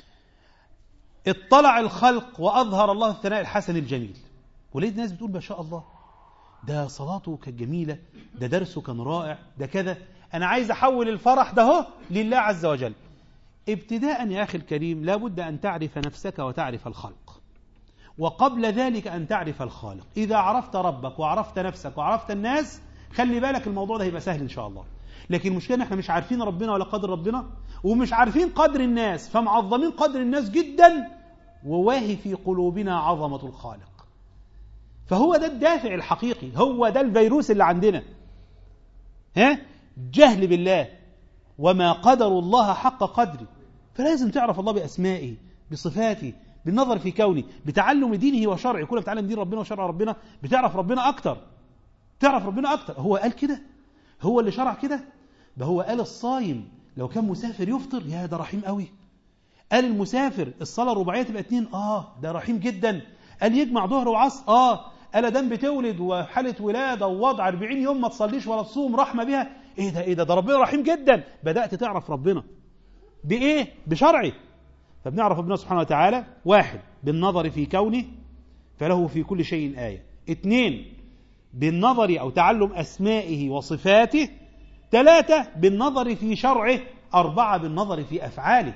اطلع الخلق وأظهر الله الثناء الحسن الجميل ولقيت ناس بتقول ما شاء الله ده صلاته كانت جميلة ده درسه كان رائع ده كذا أنا عايز أحول الفرح ده هو لله عز وجل ابتداء يا أخي الكريم لابد أن تعرف نفسك وتعرف الخلق وقبل ذلك أن تعرف الخالق إذا عرفت ربك وعرفت نفسك وعرفت الناس خلي بالك الموضوع ده هيبقى سهل إن شاء الله لكن المشكلة إن احنا مش عارفين ربنا ولا قدر ربنا ومش عارفين قدر الناس فمعظمين قدر الناس جدا وواهي في قلوبنا عظمة الخالق فهو ده الدافع الحقيقي هو ده الفيروس اللي عندنا ها جهل بالله وما قدر الله حق قدره فلازم تعرف الله بأسمائه بصفاته بالنظر في كونه بتعلم دينه وشرعه كل ما بتعلم دين ربنا وشرع ربنا بتعرف ربنا أكتر تعرف ربنا أكتر هو قال كده هو اللي شرع كده ده هو قال الصايم لو كان مسافر يفطر يا ده رحيم قوي قال المسافر الصلاة الرباعية تبقى اتنين اه ده رحيم جدا قال يجمع ظهر وعصر اه قال دام بتولد وحالة ولادة ووضع 40 يوم ما تصليش ولا تصوم رحمة بها ايه ده ايه ده ده ربنا رحيم جدا بدأت تعرف ربنا بإيه بشرعه فبنعرف ربنا سبحانه وتعالى واحد بالنظر في كونه فله في كل شيء آية اثنين بالنظر أو تعلم أسمائه وصفاته ثلاثة بالنظر في شرعه أربعة بالنظر في أفعاله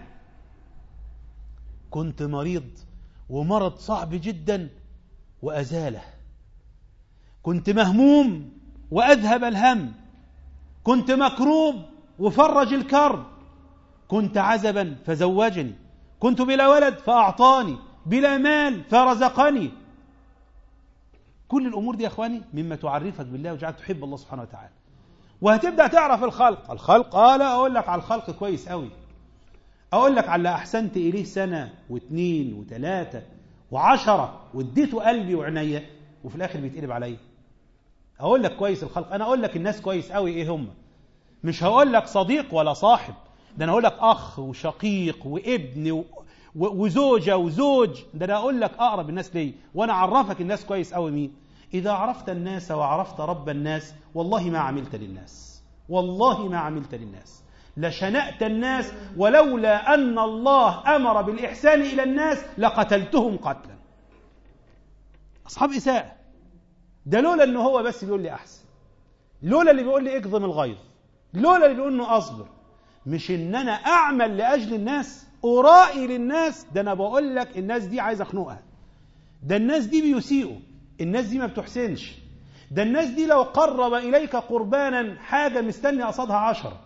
كنت مريض ومرض صعب جدا وأزاله كنت مهموم وأذهب الهم كنت مكروب وفرج الكرب كنت عزبا فزوجني كنت بلا ولد فأعطاني بلا مال فرزقني كل الأمور دي يا أخواني مما تعرفك بالله وجعلك تحب الله سبحانه وتعالى وهتبدأ تعرف الخلق الخلق آه لا أقول لك على الخلق كويس قوي أقول لك على أحسنت إليه سنة واثنين وثلاثة وعشرة واديته قلبي وعناية وفي الآخر بيتقلب عليا أقول لك كويس الخلق أنا أقول لك الناس كويس قوي إيه هم مش هقول لك صديق ولا صاحب ده أنا هقول لك أخ وشقيق وابن و... وزوجة وزوج ده أنا أقول لك أقرب الناس لي وأنا أعرفك الناس كويس قوي مين إذا عرفت الناس وعرفت رب الناس والله ما عملت للناس والله ما عملت للناس لشنأت الناس ولولا أن الله أمر بالإحسان إلى الناس لقتلتهم قتلا أصحاب إساءة ده لولا أنه هو بس بيقول لي أحسن لولا اللي بيقول لي اكظم الغيظ لولا اللي بيقول انه اصبر مش ان انا اعمل لاجل الناس ارائي للناس ده انا بقول لك الناس دي عايز اخنقها ده الناس دي بيسيئوا الناس دي ما بتحسنش ده الناس دي لو قرب اليك قربانا حاجه مستني قصادها عشرة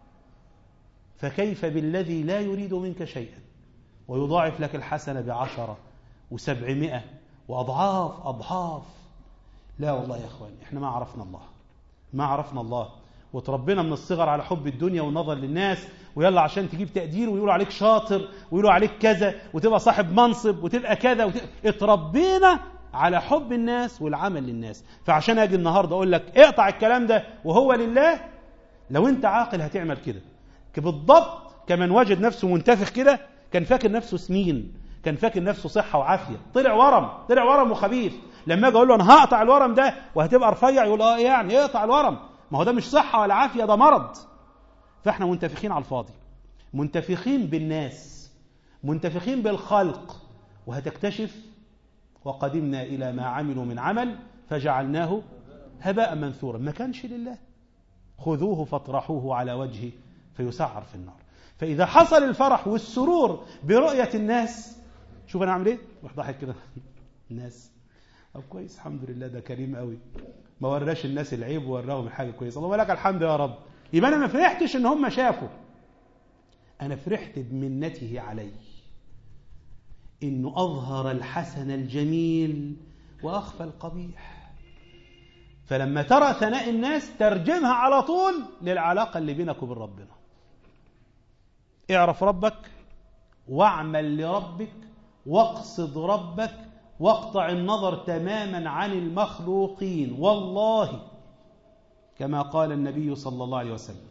فكيف بالذي لا يريد منك شيئا ويضاعف لك الحسنه بعشرة وسبعمائة واضعاف اضعاف لا والله يا اخواني احنا ما عرفنا الله ما عرفنا الله وتربينا من الصغر على حب الدنيا والنظر للناس ويلا عشان تجيب تقدير ويقولوا عليك شاطر ويقولوا عليك كذا وتبقى صاحب منصب وتبقى كذا وتبقى اتربينا على حب الناس والعمل للناس فعشان اجي النهارده اقول لك اقطع الكلام ده وهو لله لو انت عاقل هتعمل كده بالضبط كمن وجد نفسه منتفخ كده كان فاكر نفسه سمين كان فاكر نفسه صحه وعافيه طلع ورم طلع ورم وخبيث لما اجي اقول له انا هقطع الورم ده وهتبقى رفيع يقول اه يعني اقطع الورم ما هو ده مش صحة ولا عافية ده مرض فاحنا منتفخين على الفاضي منتفخين بالناس منتفخين بالخلق وهتكتشف وقدمنا إلى ما عملوا من عمل فجعلناه هباء منثورا ما كانش لله خذوه فاطرحوه على وجهه فيسعر في النار فإذا حصل الفرح والسرور برؤية الناس شوف أنا أعمل إيه؟ روح ضحك كده الناس طب كويس الحمد لله ده كريم قوي ما وراش الناس العيب ووراهم الحاجه كويسه اللهم لك الحمد يا رب يبقى انا ما فرحتش ان هم شافوا انا فرحت بمنته علي انه اظهر الحسن الجميل واخفى القبيح فلما ترى ثناء الناس ترجمها على طول للعلاقه اللي بينك وبين ربنا اعرف ربك واعمل لربك واقصد ربك واقطع النظر تماما عن المخلوقين والله كما قال النبي صلى الله عليه وسلم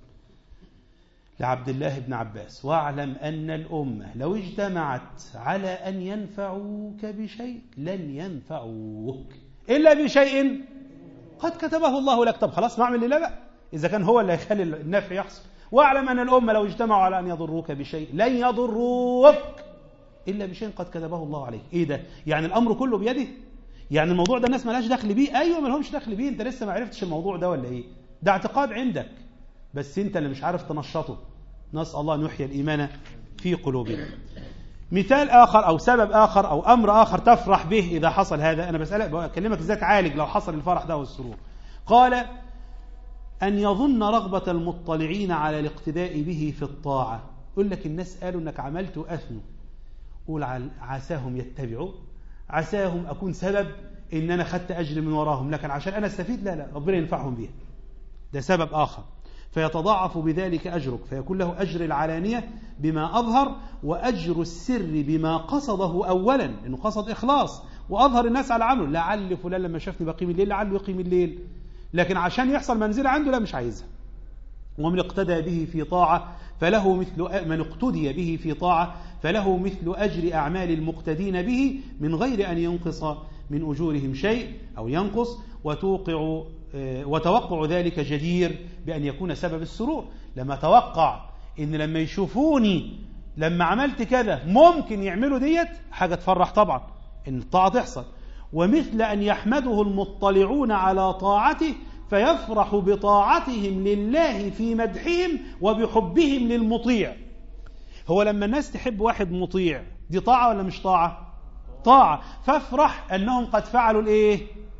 لعبد الله بن عباس واعلم أن الأمة لو اجتمعت على أن ينفعوك بشيء لن ينفعوك إلا بشيء قد كتبه الله لك طب خلاص نعمل لله بقى إذا كان هو اللي يخلي النفع يحصل واعلم أن الأمة لو اجتمعوا على أن يضروك بشيء لن يضروك إلا بشيء قد كتبه الله عليك إيه ده يعني الأمر كله بيده يعني الموضوع ده الناس مالهاش دخل بيه أيوة ما لهمش دخل بيه أنت لسه ما عرفتش الموضوع ده ولا إيه ده اعتقاد عندك بس أنت اللي مش عارف تنشطه نسأل الله أن يحيي الإيمان في قلوبنا مثال آخر أو سبب آخر أو أمر آخر تفرح به إذا حصل هذا أنا بسألك بكلمك إزاي تعالج لو حصل الفرح ده والسرور قال أن يظن رغبة المطلعين على الاقتداء به في الطاعة يقول لك الناس قالوا أنك عملت وأثنوا قول عساهم يتبعوا عساهم أكون سبب إن أنا خدت أجر من وراهم لكن عشان أنا استفيد لا لا ربنا ينفعهم بيها ده سبب آخر فيتضاعف بذلك أجرك فيكون له أجر العلانية بما أظهر وأجر السر بما قصده أولا لأنه قصد إخلاص وأظهر الناس على عمله لعل فلان لما شافني بقيم الليل لعله يقيم الليل لكن عشان يحصل منزلة عنده لا مش عايزها ومن اقتدى به في طاعة فله مثل من اقتدي به في طاعة فله مثل أجر أعمال المقتدين به من غير أن ينقص من أجورهم شيء أو ينقص وتوقع وتوقع ذلك جدير بأن يكون سبب السرور لما توقع إن لما يشوفوني لما عملت كذا ممكن يعملوا ديت حاجة تفرح طبعا إن الطاعة تحصل ومثل أن يحمده المطلعون على طاعته فيفرح بطاعتهم لله في مدحهم وبحبهم للمطيع هو لما الناس تحب واحد مطيع دي طاعة ولا مش طاعة طاعة فافرح أنهم قد فعلوا الإيه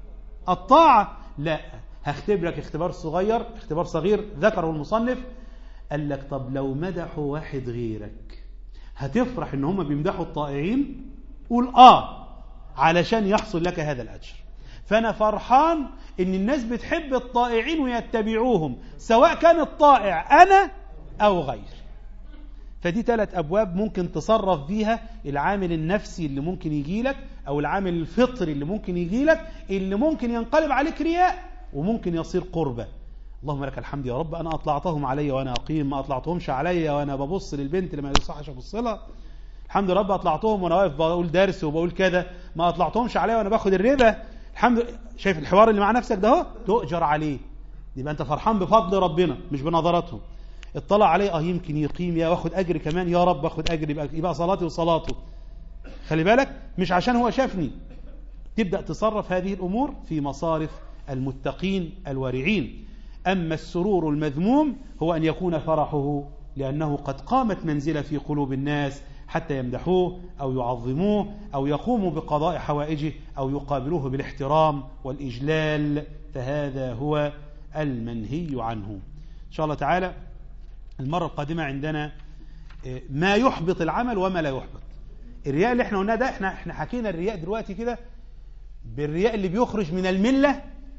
الطاعة لا هختبرك اختبار صغير اختبار صغير ذكره المصنف قال لك طب لو مدحوا واحد غيرك هتفرح ان هم بيمدحوا الطائعين قول اه علشان يحصل لك هذا الأجر فأنا فرحان ان الناس بتحب الطائعين ويتبعوهم سواء كان الطائع أنا أو غير فدي ثلاث أبواب ممكن تصرف فيها العامل النفسي اللي ممكن يجي لك أو العامل الفطري اللي ممكن يجي لك اللي ممكن ينقلب عليك رياء وممكن يصير قربة اللهم لك الحمد يا رب أنا أطلعتهم علي وأنا أقيم ما أطلعتهمش علي وأنا ببص للبنت اللي ما يصحش أبص لها الحمد لله رب أطلعتهم وأنا واقف بقول درس وبقول كذا ما أطلعتهمش علي وأنا باخد الربا الحمد لله شايف الحوار اللي مع نفسك ده اهو تؤجر عليه يبقى أنت فرحان بفضل ربنا مش بنظراتهم اطلع عليه اه يمكن يقيم يا واخد اجر كمان يا رب اخد اجر يبقى, يبقى صلاتي وصلاته خلي بالك مش عشان هو شافني تبدا تصرف هذه الامور في مصارف المتقين الورعين اما السرور المذموم هو ان يكون فرحه لانه قد قامت منزله في قلوب الناس حتى يمدحوه او يعظموه او يقوموا بقضاء حوائجه او يقابلوه بالاحترام والاجلال فهذا هو المنهي عنه ان شاء الله تعالى المرة القادمة عندنا ما يحبط العمل وما لا يحبط الرياء اللي احنا قلناه ده احنا احنا حكينا الرياء دلوقتي كده بالرياء اللي بيخرج من الملة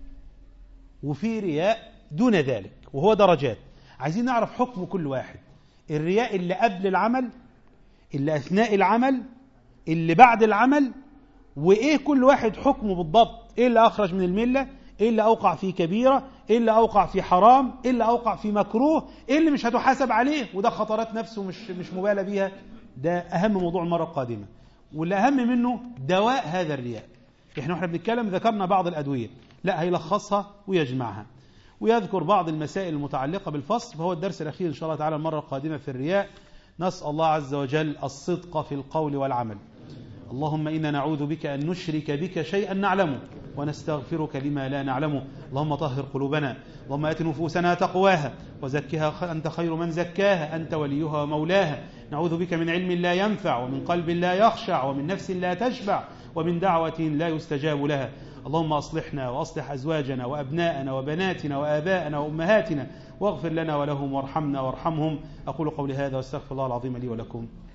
وفي رياء دون ذلك وهو درجات عايزين نعرف حكم كل واحد الرياء اللي قبل العمل اللي أثناء العمل اللي بعد العمل وإيه كل واحد حكمه بالضبط إيه اللي أخرج من الملة إيه اللي أوقع في كبيرة إيه اللي أوقع في حرام إيه اللي أوقع في مكروه إيه اللي مش هتحاسب عليه وده خطرات نفسه مش, مش مبالى بيها ده أهم موضوع المرة القادمة واللي أهم منه دواء هذا الرياء إحنا وإحنا بنتكلم ذكرنا بعض الأدوية لا هيلخصها ويجمعها ويذكر بعض المسائل المتعلقة بالفصل فهو الدرس الأخير إن شاء الله تعالى المرة القادمة في الرياء نسأل الله عز وجل الصدق في القول والعمل اللهم إنا نعوذ بك أن نشرك بك شيئا نعلمه ونستغفرك لما لا نعلمه اللهم طهر قلوبنا اللهم آت نفوسنا تقواها وزكها أنت خير من زكاها أنت وليها ومولاها نعوذ بك من علم لا ينفع ومن قلب لا يخشع ومن نفس لا تشبع ومن دعوة لا يستجاب لها اللهم أصلحنا وأصلح أزواجنا وأبناءنا وبناتنا وآباءنا وأمهاتنا واغفر لنا ولهم وارحمنا وارحمهم أقول قولي هذا واستغفر الله العظيم لي ولكم